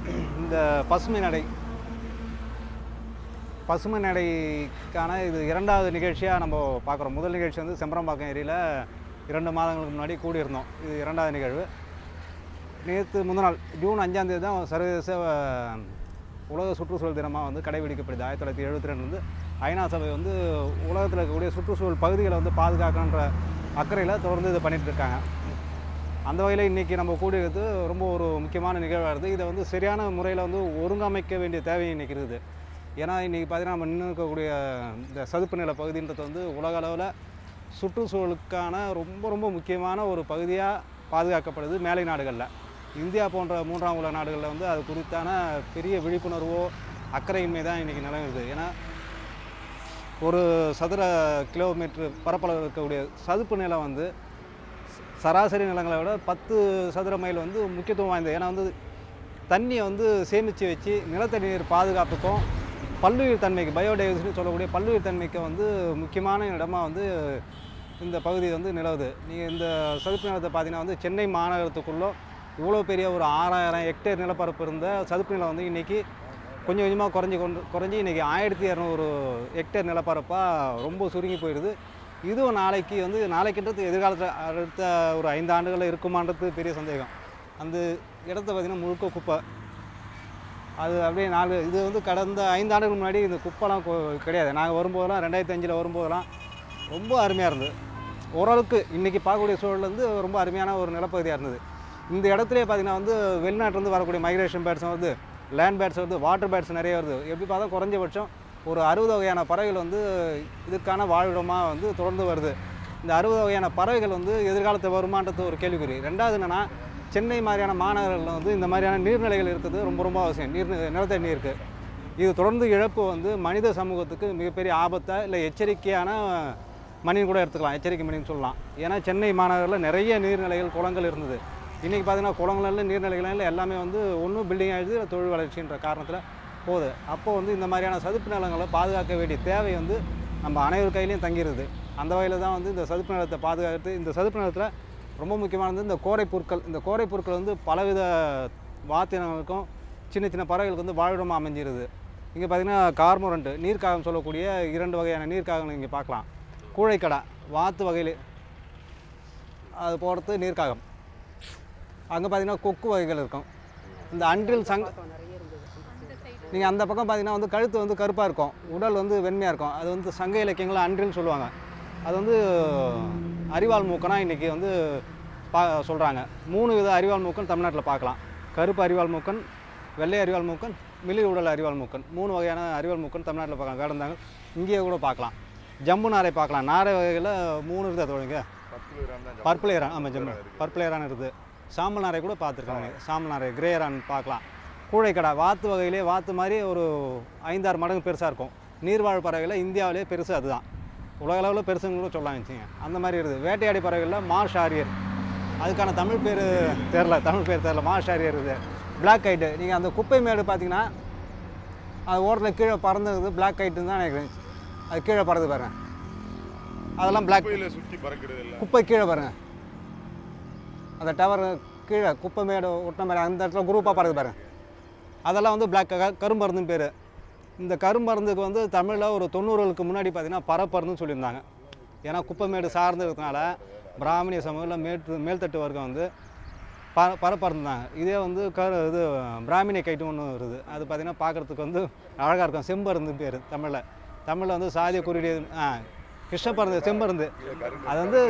இந்த பசுமை நடை பசுமை நடைக்கான இது இரண்டாவது நிகழ்ச்சியாக நம்ம பார்க்குறோம் முதல் நிகழ்ச்சி வந்து செம்பரம்பாக்கம் ஏரியில் இரண்டு மாதங்களுக்கு முன்னாடி கூடியிருந்தோம் இது இரண்டாவது நிகழ்வு நேற்று முந்தின நாள் ஜூன் அஞ்சாம் தேதி தான் சர்வதேச அஹ், உலக சுற்றுச்சூழல் தினமாக வந்து கடைபிடிக்கப்படுது ஆயிரத்தி தொள்ளாயிரத்தி எழுபத்தி ரெண்டு வந்து ஐநா சபை வந்து உலகத்தில் இருக்கக்கூடிய சுற்றுச்சூழல் பகுதிகளை வந்து பாதுகாக்கணுன்ற அக்கறையில் தொடர்ந்து இது பண்ணிட்டு இருக்காங்க அந்த வகையில் இன்றைக்கி நம்ம கூடியிருக்கிறது ரொம்ப ஒரு முக்கியமான நிகழ்வாக இருக்குது இதை வந்து சரியான முறையில் வந்து ஒருங்கமைக்க வேண்டிய தேவை இன்றைக்கி இருக்குது ஏன்னா இன்றைக்கி பார்த்தீங்கன்னா நம்ம நின்று இருக்கக்கூடிய இந்த சதுப்பு நில பகுதின்றது வந்து உலக அளவில் சுற்றுச்சூழலுக்கான ரொம்ப ரொம்ப முக்கியமான ஒரு பகுதியாக பாதுகாக்கப்படுது மேலை நாடுகளில் இந்தியா போன்ற மூன்றாம் உலக நாடுகளில் வந்து அது குறித்தான பெரிய விழிப்புணர்வோ அக்கறையின்மை தான் இன்றைக்கி நிலவுது ஏன்னா ஒரு சதுர கிலோமீட்டர் பரப்பளவு இருக்கக்கூடிய சதுப்பு நிலம் வந்து சராசரி நிலங்களை விட பத்து சதுர மைல் வந்து முக்கியத்துவம் வாய்ந்தது ஏன்னா வந்து தண்ணியை வந்து சேமித்து வச்சு நிலத்தடி நீர் பாதுகாப்புக்கும் பல்லுயிர் தன்மைக்கு பயோடைவர்சிட்டி சொல்லக்கூடிய பல்லுயிர் தன்மைக்கு வந்து முக்கியமான இடமா வந்து இந்த பகுதி வந்து நிலவுது நீங்கள் இந்த சதுப்பு நிலத்தை பார்த்தீங்கன்னா வந்து சென்னை மாநகரத்துக்குள்ளே இவ்வளோ பெரிய ஒரு ஆறாயிரம் ஹெக்டேர் நிலப்பரப்பு இருந்த சதுப்பு நிலம் வந்து இன்றைக்கி கொஞ்சம் கொஞ்சமாக குறைஞ்சி கொண்டு குறைஞ்சி இன்றைக்கி ஆயிரத்தி இரநூறு ஹெக்டேர் நிலப்பரப்பாக ரொம்ப சுருங்கி போயிடுது இதுவும் நாளைக்கு வந்து நாளைக்குன்றது எதிர்காலத்தில் அடுத்த ஒரு ஐந்து ஆண்டுகளில் இருக்குமான்றது பெரிய சந்தேகம் அந்த இடத்த பார்த்திங்கன்னா முழுக்க குப்பை அது அப்படியே நாலு இது வந்து கடந்த ஐந்து ஆண்டுகள் முன்னாடி இந்த குப்பைலாம் கொ- கிடையாது நாங்கள் வரும்போதெல்லாம் ரெண்டாயிரத்தி அஞ்சில் வரும்போதெல்லாம் ரொம்ப அருமையாக இருந்தது ஓரளவுக்கு இன்றைக்கி பார்க்கக்கூடிய சூழல் வந்து ரொம்ப அருமையான ஒரு நிலப்பகுதியாக இருந்தது இந்த இடத்துலயே பார்த்தீங்கன்னா வந்து வெளிநாட்டிலேருந்து வரக்கூடிய மைக்ரேஷன் பேர்ட்ஸ் வந்து லேண்ட் பேர்ட்ஸ் வந்து வாட்டர் பேர்ட்ஸ் நிறைய வருது எப்படி பார்த்தா குறைஞ்சபட்சம் ஒரு அறுபது வகையான பறவைகள் வந்து இதுக்கான வாழ்விடமாக வந்து தொடர்ந்து வருது இந்த அறுபது வகையான பறவைகள் வந்து எதிர்காலத்தில் வருமானது ஒரு கேள்விக்குறி ரெண்டாவது என்னென்னா சென்னை மாதிரியான மாநகரங்களில் வந்து இந்த மாதிரியான நீர்நிலைகள் இருக்கிறது ரொம்ப ரொம்ப அவசியம் நீர் நிலத்தடி நீருக்கு இது தொடர்ந்து இழப்பு வந்து மனித சமூகத்துக்கு மிகப்பெரிய ஆபத்தாக இல்லை எச்சரிக்கையான மணின்னு கூட எடுத்துக்கலாம் எச்சரிக்கை மணின்னு சொல்லலாம் ஏன்னா சென்னை மாநகரில் நிறைய நீர்நிலைகள் குளங்கள் இருந்தது இன்றைக்கி பார்த்தீங்கன்னா குளங்கள் இல்லை நீர்நிலைகள் இல்லை எல்லாமே வந்து ஒன்றும் பில்டிங் ஆகிடுது இல்லை தொழில் வளர்ச்சின்ற காரணத்தில் போகுது அப்போ வந்து இந்த மாதிரியான சதுப்பு நிலங்களை பாதுகாக்க வேண்டிய தேவை வந்து நம்ம அனைவர் கையிலையும் தங்கிடுது அந்த வகையில் தான் வந்து இந்த சதுப்பு நிலத்தை பாதுகாத்து இந்த சதுப்பு நிலத்தில் ரொம்ப முக்கியமானது இந்த கோரை புற்கள் இந்த கோரை புற்கள் வந்து பலவித வாத்தினங்களுக்கும் சின்ன சின்ன பறவைகளுக்கு வந்து வாழ்விடமாக அமைஞ்சிருது இங்கே பார்த்தீங்கன்னா கார்மோரண்ட் நீர்க்காகம் சொல்லக்கூடிய இரண்டு வகையான நீர்க்காகங்கள் இங்கே பார்க்கலாம் கூழைக்கடா வாத்து வகையில் அது போகிறது நீர்க்காகம் அங்கே பார்த்தீங்கன்னா கொக்கு வகைகள் இருக்கும் இந்த அன்றில் சங் நீங்கள் அந்த பக்கம் பார்த்தீங்கன்னா வந்து கழுத்து வந்து கருப்பாக இருக்கும் உடல் வந்து வெண்மையாக இருக்கும் அது வந்து சங்க இலக்கியங்களில் அன்றில்னு சொல்லுவாங்க அது வந்து அரிவாள் மூக்கனா இன்றைக்கி வந்து பா சொல்கிறாங்க மூணு வித அரிவாள் மூக்கன் தமிழ்நாட்டில் பார்க்கலாம் கருப்பு அரிவாள் மூக்கன் வெள்ளை அரிவாள் மூக்கன் மிளிர் உடல் அரிவாள் மூக்கன் மூணு வகையான அரிவாள் மூக்கன் தமிழ்நாட்டில் பார்க்கலாம் வேடந்தாங்க இங்கேயே கூட பார்க்கலாம் ஜம்பு நாரை பார்க்கலாம் நாரை வகையில் மூணு இருக்குது தோழிங்க பர்பிள் ஏரான் ஆமாம் ஜம்மு பர்பிள் ஏரான் இருக்குது சாம்பல் நாரை கூட பார்த்துருக்காங்க சாம்பல் நாரை கிரே ஏரான் பார்க்கலாம் கூழைக்கடா வாத்து வகையிலே வாத்து மாதிரி ஒரு ஐந்தாறு மடங்கு பெருசாக இருக்கும் நீர்வாழ் பறவைகளில் இந்தியாவிலே பெருசு அதுதான் உலக அளவில் பெருசுன்னு கூட சொல்லலாம் வச்சுங்க அந்த மாதிரி இருக்குது வேட்டையாடி பறவைகளில் மார்ஷ் ஆரியர் அதுக்கான தமிழ் பேர் தெரில தமிழ் பேர் தெரில மார்ஷ் ஆரியர் இருக்குது பிளாக் கைட்டு நீங்கள் அந்த குப்பை மேடு பார்த்தீங்கன்னா அது ஓரத்தில் கீழே பறந்துருக்குது பிளாக் கைட்டுன்னு தான் எனக்கு இருந்துச்சு. அது கீழே பறந்து பாருங்க அதெல்லாம் பிளாக் குப்பையில சுத்தி பறக்கிறது இல்ல குப்பை கீழே பாருங்க அந்த டவர் கீழே குப்பை மேடு ஒட்டின மாதிரி அந்த இடத்துல குரூப்பாக பறக்குது பாருங்க அதெல்லாம் வந்து பிளாக் கரும்பருந்துன்னு பேர் இந்த கரும்பருந்துக்கு வந்து தமிழில் ஒரு தொண்ணூறுகளுக்கு முன்னாடி பார்த்தீங்கன்னா பரப்பருந்துன்னு சொல்லியிருந்தாங்க ஏன்னா குப்பைமேடு சார்ந்து இருக்கிறதுனால பிராமணிய சமூகத்தில் மேட்டு மேல்தட்டு வர்க்கம் வந்து ப பரப்பருந்தாங்க இதே வந்து கரு இது பிராமணிய கைட்டு ஒன்று வருது அது பார்த்திங்கன்னா பார்க்குறதுக்கு வந்து அழகாக இருக்கும் செம்பருந்து பேர் தமிழில் தமிழில் வந்து சாதிய குறியீடு ஆ கிருஷ்ணப்பருந்து செம்பருந்து அது வந்து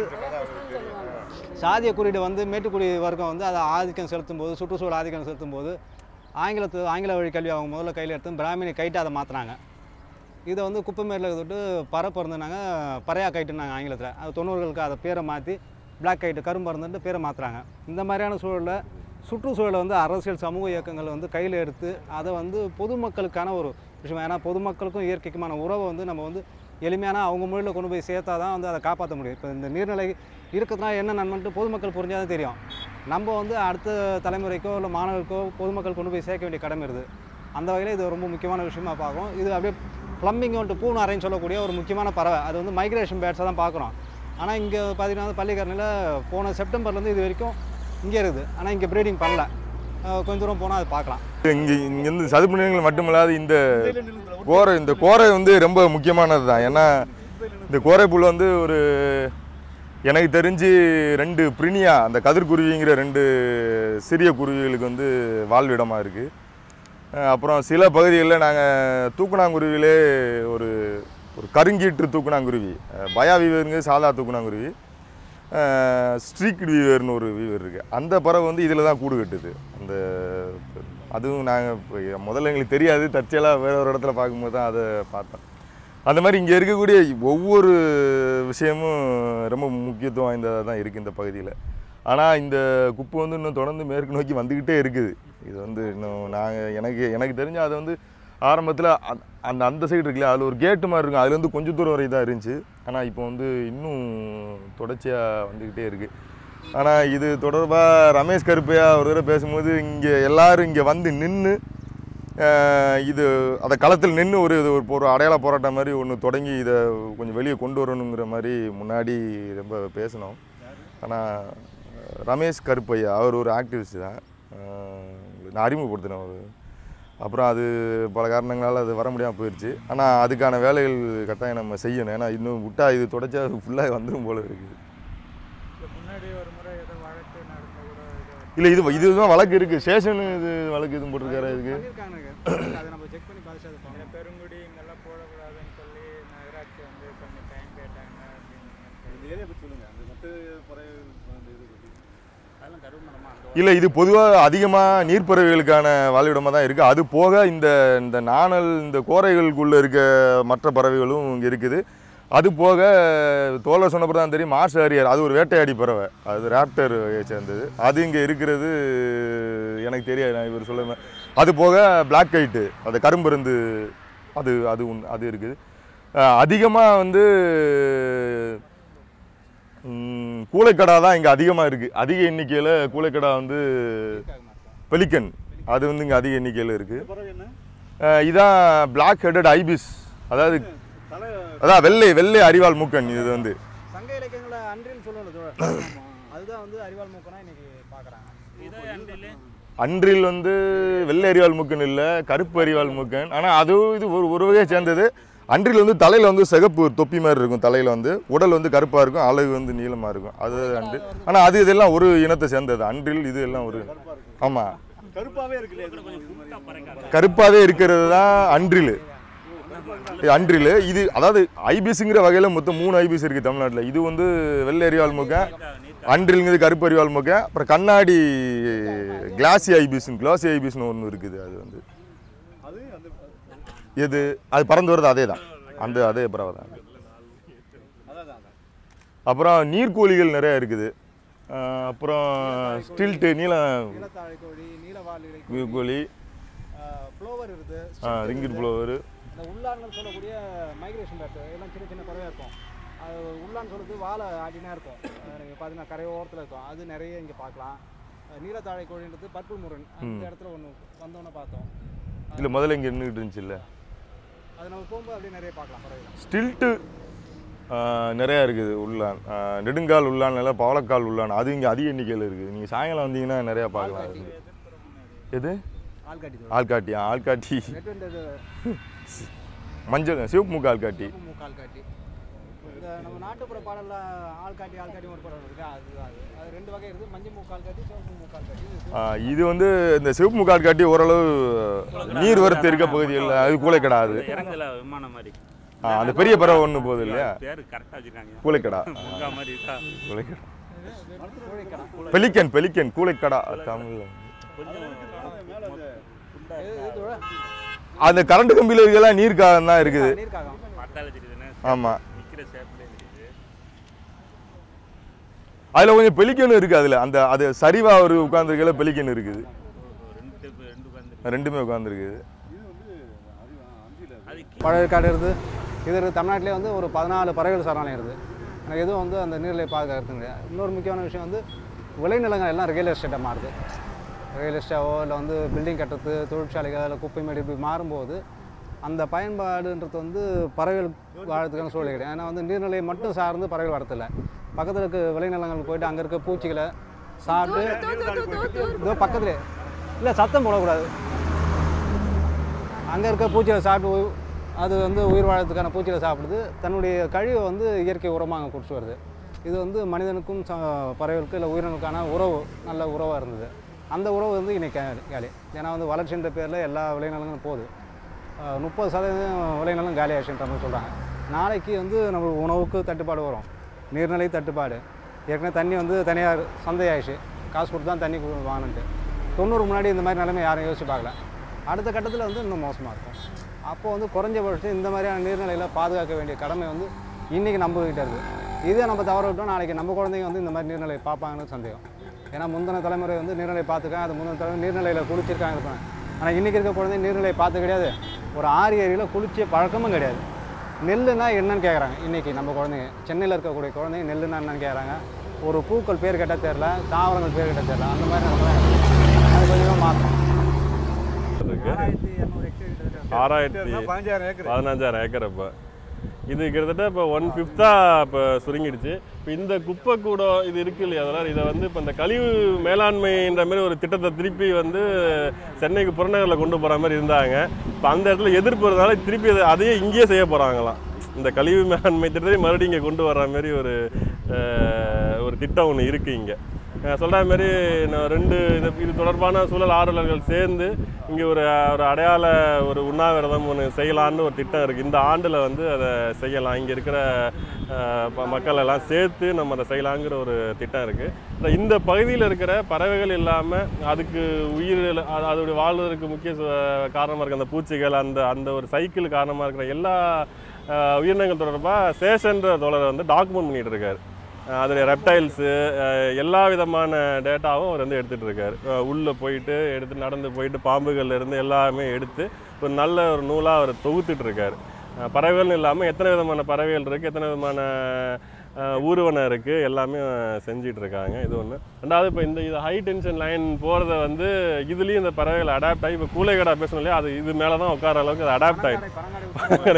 சாதிய குறியீடு வந்து மேட்டுக்குடி வர்க்கம் வந்து அதை ஆதிக்கம் செலுத்தும் போது சுற்றுச்சூழல் ஆதிக்கம் செலுத்தும் போது ஆங்கிலத்து ஆங்கில வழி கல்வி அவங்க முதல்ல கையில் எடுத்து பிராமணி கைட்டு அதை மாற்றினாங்க இதை வந்து குப்பைமேரில் தொட்டு பரப்பருந்துனாங்க பறையா கைட்டுனாங்க ஆங்கிலத்தில் அது தொண்ணூறுகளுக்கு அதை பேரை மாற்றி பிளாக் கைட்டு கரும்பருந்துன்ட்டு பேரை மாற்றுறாங்க இந்த மாதிரியான சூழலில் சுற்றுச்சூழலை வந்து அரசியல் சமூக இயக்கங்கள் வந்து கையில் எடுத்து அதை வந்து பொதுமக்களுக்கான ஒரு விஷயம் ஏன்னா பொதுமக்களுக்கும் இயற்கைக்குமான உறவை வந்து நம்ம வந்து எளிமையான அவங்க மொழியில் கொண்டு போய் சேர்த்தா தான் வந்து அதை காப்பாற்ற முடியும் இப்போ இந்த நீர்நிலை இருக்கிறதுனா என்ன நன்மைன்ட்டு பொதுமக்கள் புரிஞ்சாதான் தெரியும் நம்ம வந்து அடுத்த தலைமுறைக்கோ இல்லை மாணவர்களுக்கோ பொதுமக்கள் கொண்டு போய் சேர்க்க வேண்டிய கடமை இருக்குது அந்த வகையில் இது ரொம்ப முக்கியமான விஷயமா பார்க்கும் இது அப்படியே ப்ளம்பிங் வந்துட்டு பூனாரைன்னு சொல்லக்கூடிய ஒரு முக்கியமான பறவை அது வந்து மைக்ரேஷன் பேர்ட்ஸை தான் பார்க்குறோம் ஆனால் இங்கே பார்த்தீங்கன்னா வந்து பள்ளிக்கரணையில் போன செப்டம்பர்லேருந்து இது வரைக்கும் இங்கே இருக்குது ஆனால் இங்கே ப்ரீடிங் பண்ணல அஹ் கொஞ்சம் தூரம் போனால் அது பார்க்கலாம் இங்கே இங்கேருந்து சதுப்பு நிலங்கள் மட்டுமில்லாது இந்த கோரை இந்த கோரை வந்து ரொம்ப முக்கியமானது தான் ஏன்னா இந்த கோரை புல் வந்து ஒரு எனக்கு தெரிஞ்சு ரெண்டு பிரினியா அந்த கதிர்குருவிங்கிற ரெண்டு சிறிய குருவிகளுக்கு வந்து வாழ்விடமாக இருக்குது அப்புறம் சில பகுதிகளில் நாங்கள் தூக்குனாங்குருவிலே ஒரு ஒரு கருங்கீற்று தூக்குனாங்குருவி அஹ் பயா வீவருங்க சாதா தூக்குனாங்குருவி ஸ்ட்ரீக்டு வீவர்னு ஒரு வீவர் இருக்குது அந்த பறவை வந்து இதில் தான் கூடு கட்டுது அந்த அதுவும் நாங்கள் முதல்ல எங்களுக்கு தெரியாது தற்செயலாக வேற ஒரு இடத்துல பார்க்கும்போது தான் அதை பார்த்தோம் அந்த மாதிரி இங்கே இருக்கக்கூடிய ஒவ்வொரு விஷயமும் ரொம்ப முக்கியத்துவம் வாய்ந்ததாக தான் இருக்குது இந்த பகுதியில் ஆனால் இந்த குப்பை வந்து இன்னும் தொடர்ந்து மேற்கு நோக்கி வந்துக்கிட்டே இருக்குது இது வந்து இன்னும் நாங்கள் எனக்கு எனக்கு தெரிஞ்ச அதை வந்து ஆரம்பத்தில் அந்த அந்த சைடு இருக்குல்ல அதில் ஒரு கேட்டு மாதிரி இருக்கும் அதுலேருந்து கொஞ்சம் தூரம் வரை தான் இருந்துச்சு ஆனால் இப்போ வந்து இன்னும் தொடர்ச்சியாக வந்துக்கிட்டே இருக்குது ஆனால் இது தொடர்பாக ரமேஷ் கருப்பையா ஒரு தடவை பேசும்போது இங்கே எல்லாரும் இங்கே வந்து நின்று இது அந்த களத்தில் நின்று ஒரு இது ஒரு ஒரு அடையாள போராட்டம் மாதிரி ஒன்று தொடங்கி இதை கொஞ்சம் வெளியே கொண்டு வரணுங்கிற மாதிரி முன்னாடி ரொம்ப பேசினோம் ஆனால் ரமேஷ் கருப்பையா அவர் ஒரு ஆக்டிவிஸ்ட் தான் அஹ் நான் அறிமுகப்படுத்தினேன் அவர் அப்புறம் அது பல காரணங்களால் அது வர முடியாமல் போயிடுச்சு ஆனால் அதுக்கான வேலைகள் கட்டாயம் நம்ம செய்யணும் ஏன்னா இன்னும் விட்டா இது தொடச்சா ஃபுல்லாக வந்துடும் போல இருக்குது முன்னாடி ஒரு முறை ஏதோ வழக்கு நடந்த கூட இது இல்லை இது இதுதான் வழக்கு இருக்குது ஸ்டேஷன் இது வழக்கு எதுவும் போட்டிருக்காரா இதுக்கு பண்ணியிருக்காங்க அதை நம்ம செக் பண்ணி பார்த்து அது இந்த பெருங்குடி இங்கெல்லாம் போடக்கூடாதுன்னு சொல்லி நகராட்சி வந்து கொஞ்சம் டைம் கேட்டாங்க அப்படின்னு ஏரியா பற்றி சொல்லுங்க அந்த மற்ற பறவை அந்த இது பற்றி அதெல்லாம் கருமணமா அந்த இல்லை இது பொதுவாக அதிகமாக நீர்ப்பறவைகளுக்கான வாழ்விடமாக தான் இருக்குது அது போக இந்த இந்த நாணல் இந்த கோரைகளுக்குள்ளே இருக்க மற்ற பறவைகளும் இங்கே இருக்குது அது போக தோழர் சொன்னப்பறம் தான் தெரியும் மார்ஸ் ஹாரியர் அது ஒரு வேட்டையாடி பறவை அது ராப்டர் வகையை சேர்ந்தது அது இங்கே இருக்கிறது எனக்கு தெரியாது நான் இவர் சொல்ல அது போக பிளாக் கைட்டு அது கரும்பருந்து அது அது உண் அது இருக்குது அதிகமாக வந்து ம், கூளைக்கடா தான் இங்கே அதிகமாக இருக்குது அதிக எண்ணிக்கையில் கூளைக்கடா வந்து பெலிக்கன் அது வந்து இங்கே அதிக எண்ணிக்கையில் இருக்குது பறவை என்ன இதான் பிளாக் ஹெட்டட் ஐபிஸ் அதாவது தலை அதான் வெள்ளை வெள்ளை அரிவாள் மூக்கன் இது வந்து சங்க இலக்கியங்களை அன்றில் சொல்லல அதுதான் வந்து அறிவாள் மூக்கனா இன்னைக்கு பார்க்குறாங்க இதோ அண்டிலே அன்றில் வந்து வெள்ளை அரிவாள் மூக்கன் இல்லை கருப்பு அரிவாள் மூக்கன் ஆனால் அதுவும் இது ஒரு ஒரு வகையை சேர்ந்தது அன்றில் வந்து தலையில் வந்து சிகப்பு ஒரு தொப்பி மாதிரி இருக்கும் தலையில் வந்து உடல் வந்து கருப்பாக இருக்கும் அழகு வந்து நீளமாக இருக்கும் அது அன்று ஆனால் அது இதெல்லாம் ஒரு இனத்தை சேர்ந்தது அன்றில் இது எல்லாம் ஒரு ஆமாம் கருப்பாவே இருக்கு இல்லையா இது மாதிரி? கருப்பாகவே இருக்கிறது தான் அன்றில் இது அன்றில் இது அதாவது ஐபிஎஸ்ங்கிற வகையில் மொத்தம் மூணு ஐபிஎஸ் இருக்குது தமிழ்நாட்டில் இது வந்து வெள்ளை அரிவாள் மூக்கன் அன்றில்ங்கிறது கருப்பு அரிவாள் மூக்கன் அப்புறம் கண்ணாடி கிளாசி ஐபிஎஸ்னு கிளாசி ஐபிஎஸ்னு ஒன்று இருக்குது அது வந்து அது அந்த எது அது பறந்து வருது அதே தான் அந்த அதே பறவை தான் அதான் அதான் அதான். அப்புறம் நீர்க்கோழிகள் நிறைய இருக்குது அஹ் அப்புறம் ஸ்டில்ட்டு நீல நீலத்தாழை கோழி நீலவால் இலை கோழி ஃப்ளோவர் இருக்குது ரிங்கிட் புலவர் இந்த உள்ளான்கள் சொல்லக்கூடிய மைக்ரேஷன் பேர்ட் எல்லாம் சின்ன சின்ன பறவையாக இருக்கும் அது உள்ளான்னு சொல்லுறது வாழை ஆடினா இருக்கும் நீங்கள் பார்த்தீங்கன்னா கரை ஓரத்தில் இருக்கும் அது நிறைய இங்கே பார்க்கலாம் அஹ் நீலத்தாழை கோழின்றது பர்பிள் முருகன் அந்த இடத்துல ஒன்று வந்தோன்னே பார்த்தோம் இல்லை முதல்ல இங்கே நின்றுட்டு இருந்துச்சுல்ல அது நம்ம போகும்போது அப்படியே நிறைய பார்க்கலாம் பறவைகள் ஸ்டில்ட்டு நிறையா இருக்குது உள்ளான் ஆஹ் நெடுங்கால் உள்ளான் இல்லை பவளக்கால் உள்ளான் அது இங்கே அதிக எண்ணிக்கையில் இருக்குது நீங்கள் சாயங்காலம் வந்தீங்கன்னா நிறையா பார்க்கலாம் அது வந்து. எது ஆள்காட்டி ஆள்காட்டி ஆ, ஆள்காட்டி நெட்டுன்றது மஞ்சள் சிவப்பு மூக்கு ஆள்காட்டி மூக்கால் காட்டி இந்த நம்ம நாட்டுப்புற பாடல்ல ஆள்காட்டி ஆள்காட்டி ஒரு படம் இருக்குது அது அது அது ரெண்டு வகை இருக்குது மஞ்சள் மூக்கால் காட்டி சிவப்பு மூக்கால் காட்டி இது ஆ, இது வந்து இந்த சிவப்பு மூக்கு ஆள்காட்டி ஓரளவு நீர் வரத்து இருக்க பகுதிகளில் அது கூளைக்கடா அது இறங்கல விமானம் மாதிரி ஆ, அந்த பெரிய பறவை ஒன்று போகுது இல்லையா பேரு கரெக்டா வச்சிருக்காங்க கூளைக்கடா முக்கா மாதிரி இருக்கா கூளைக்கடா கோழிக்கடா பெலிக்கன் பெலிக்கன் கூளைக்கடா தமிழில் கொஞ்சம் மேல அந்த இது இது விட அந்த கரண்ட் கம்பியில் இருக்கலாம் நீர்க்காகம் தான் இருக்குது நீர்க்காகம் பார்த்தாலே தெரியுதுன்னு ஆமாம் நிக்கிற ஷேப்ல இருக்குது அதில் கொஞ்சம் பெலிக்கன் இருக்குது அதில் அந்த அது சரிவா ஒரு உட்காந்துருக்கல பெலிக்கன் இருக்குது ரெண்டு பேர் ரெண்டு உட்காந்து ரெண்டுமே உட்காந்துருக்குது இது வந்து அறிவு அஞ்சில் அது பழவேற்காடு இருக்குது இது இருக்குது தமிழ்நாட்டிலே வந்து ஒரு பதினாலு பறவைகள் சரணாலயம் இருக்குது எனக்கு எதுவும் வந்து அந்த நீர்நிலை பாதுகாக்கிறதுங்க இன்னொரு முக்கியமான விஷயம் வந்து விளைநிலங்கள் எல்லாம் ரியல் எஸ்டேட்டாக மாறுது ரியல் எஸ்டேட்டோ இல்லை வந்து பில்டிங் கட்டுறது தொழிற்சாலைகள் இல்லை குப்பை மேடு இப்படி மாறும்போது அந்த பயன்பாடுன்றது வந்து பறவைகள் வாழறதுக்கான சூழ்நிலை கிடையாது ஏன்னா வந்து நீர்நிலையை மட்டும் சார்ந்து பறவைகள் வரதில்ல பக்கத்தில் இருக்க விளைநிலங்களுக்கு போயிட்டு அங்கே இருக்க பூச்சிகளை சாப்பிட்டு இதோ பக்கத்துலேயே இல்லை சத்தம் போடக்கூடாது அங்கே இருக்க பூச்சியை சாப்பிட்டு உ- அது வந்து உயிர் வாழறதுக்கான பூச்சியை சாப்பிடுது தன்னுடைய கழிவை வந்து இயற்கை உரமாக அங்கே குடிச்சு வருது இது வந்து மனிதனுக்கும் ச பறவைகளுக்கு இல்லை உயிரினங்களுக்கான உறவு நல்ல உறவாக இருந்தது அந்த உறவு வந்து இன்னைக்கு கா- காலி ஏன்னா வந்து வளர்ச்சின்ற பேரில் எல்லா விளைநிலங்களும் போகுது அஹ் முப்பது சதவீதம் விளைநிலம் காலி ஆச்சுன்ற மாதிரி சொல்கிறாங்க நாளைக்கு வந்து நம்ம உணவுக்கு தட்டுப்பாடு வரும் நீர்நிலை தட்டுப்பாடு ஏற்கனவே தண்ணி வந்து தனியார் சந்தையாயிடுச்சு காசு கொடுத்து தான் தண்ணி கு- வாங்கணுன்ட்டு தொண்ணூறு முன்னாடி இந்த மாதிரி நிலைமை யாரும் யோசிச்சு பார்க்கல அடுத்த கட்டத்தில் வந்து இன்னும் மோசமாக இருக்கும் அப்போ வந்து குறைஞ்சபட்சம் இந்த மாதிரியான நீர்நிலைகளை பாதுகாக்க வேண்டிய கடமை வந்து இன்றைக்கி நம்ம கிட்ட இருக்குது இதே நம்ம தவற விட்டோம் நாளைக்கு நம்ம குழந்தைங்க வந்து இந்த மாதிரி நீர்நிலை பார்ப்பாங்கன்னு சந்தேகம் ஏன்னா முந்தின தலைமுறை வந்து நீர்நிலை பார்த்துக்காங்க அது முந்தின தலைமுறை நீர்நிலையில் குளிச்சிருக்காங்க இருப்பாங்க ஆனால் இன்றைக்கி இருக்க குழந்தை நீர்நிலை பார்த்து கிடையாது ஒரு ஆறு ஏரியில் குளிச்ச பழக்கமும் கிடையாது நெல்லுனா என்னன்னு கேட்குறாங்க இன்றைக்கி நம்ம குழந்தைங்க சென்னையில் இருக்கக்கூடிய குழந்தைங்க நெல்லுனா என்னன்னு கேட்குறாங்க ஒரு பூக்கள் பேர் கேட்டால் தெரில தாவரங்கள் பேர் கேட்டால் தெரில அந்த மாதிரி நம்ம அது கொஞ்சமாக மாற்றணும் இருக்கு ஆறாயிரத்தி இரநூறு ஹெக்டேர் கிட்டத்தட்ட ஆறாயிரத்தி பதினஞ்சாயிரம் ஏக்கர் பதினஞ்சாயிரம் ஏக்கர் இப்போ இது கிட்டத்தட்ட இப்போ ஒன் ஃபிஃப்த்தாக இப்போ சுருங்கிடுச்சு இப்போ இந்த குப்பை கூடம் இது இருக்கு இல்லையா அதனால் இதை வந்து இப்போ இந்த கழிவு மேலாண்மைன்ற மாதிரி ஒரு திட்டத்தை திருப்பி வந்து சென்னைக்கு புறநகரில் கொண்டு போகிற மாதிரி இருந்தாங்க இப்போ அந்த இடத்துல எதிர்ப்பு இருந்தாலும் திருப்பி அதை அதையே இங்கேயே செய்ய போகிறாங்களாம் இந்த கழிவு மேலாண்மை திட்டத்தை மறுபடியும் இங்கே கொண்டு வர்ற மாதிரி ஒரு அஹ், ஒரு திட்டம் ஒன்று இருக்குது இங்கே சொல்கிற மாதிரி நான் ரெண்டு இது இது தொடர்பான சூழல் ஆர்வலர்கள் சேர்ந்து இங்கே ஒரு ஒரு அடையாள ஒரு உண்ணாவிரதம் ஒன்று செய்யலான்னு ஒரு திட்டம் இருக்குது இந்த ஆண்டில் வந்து அதை செய்யலாம் இங்கே இருக்கிற அஹ், ப- மக்கள் எல்லாம் சேர்த்து நம்ம அதை செய்யலாங்கிற ஒரு திட்டம் இருக்குது இந்த பகுதியில் இருக்கிற பறவைகள் இல்லாமல் அதுக்கு உயிர் அது- அதோடைய வாழ்வதற்கு முக்கிய சு- காரணமாக இருக்க அந்த பூச்சிகள் அந்த அந்த ஒரு சைக்கிள் காரணமாக இருக்கிற எல்லா அஹ், உயிரினங்கள் தொடர்பாக சேஷன்ற தோழர் வந்து டாக்குமெண்ட் பண்ணிட்டு இருக்காரு அஹ் அதோடைய ரெப்டைல்ஸு எல்லா விதமான டேட்டாவும் அவர் வந்து எடுத்துகிட்டு இருக்காரு அஹ் உள்ளே போயிட்டு எடுத்து நடந்து போயிட்டு பாம்புகள்ல இருந்து எல்லாமே எடுத்து ஒரு நல்ல ஒரு நூலாக அவர் தொகுத்துட்டு இருக்காரு அஹ் பறவைகள்னு இல்லாமல் எத்தனை விதமான பறவைகள் இருக்குது எத்தனை விதமான அஹ் ஊர்வனம் இருக்குது எல்லாமே செஞ்சிட்டு இருக்காங்க இது ஒன்று ரெண்டாவது இப்போ இந்த இது ஹை டென்ஷன் லைன் போகிறத வந்து இதுலேயும் இந்த பறவைகள் அடாப்ட் ஆகி இப்போ கூலைகடா பேசணும் இல்லையா அது இது மேலே தான் உட்கார அளவுக்கு அது அடாப்ட் ஆகிடும்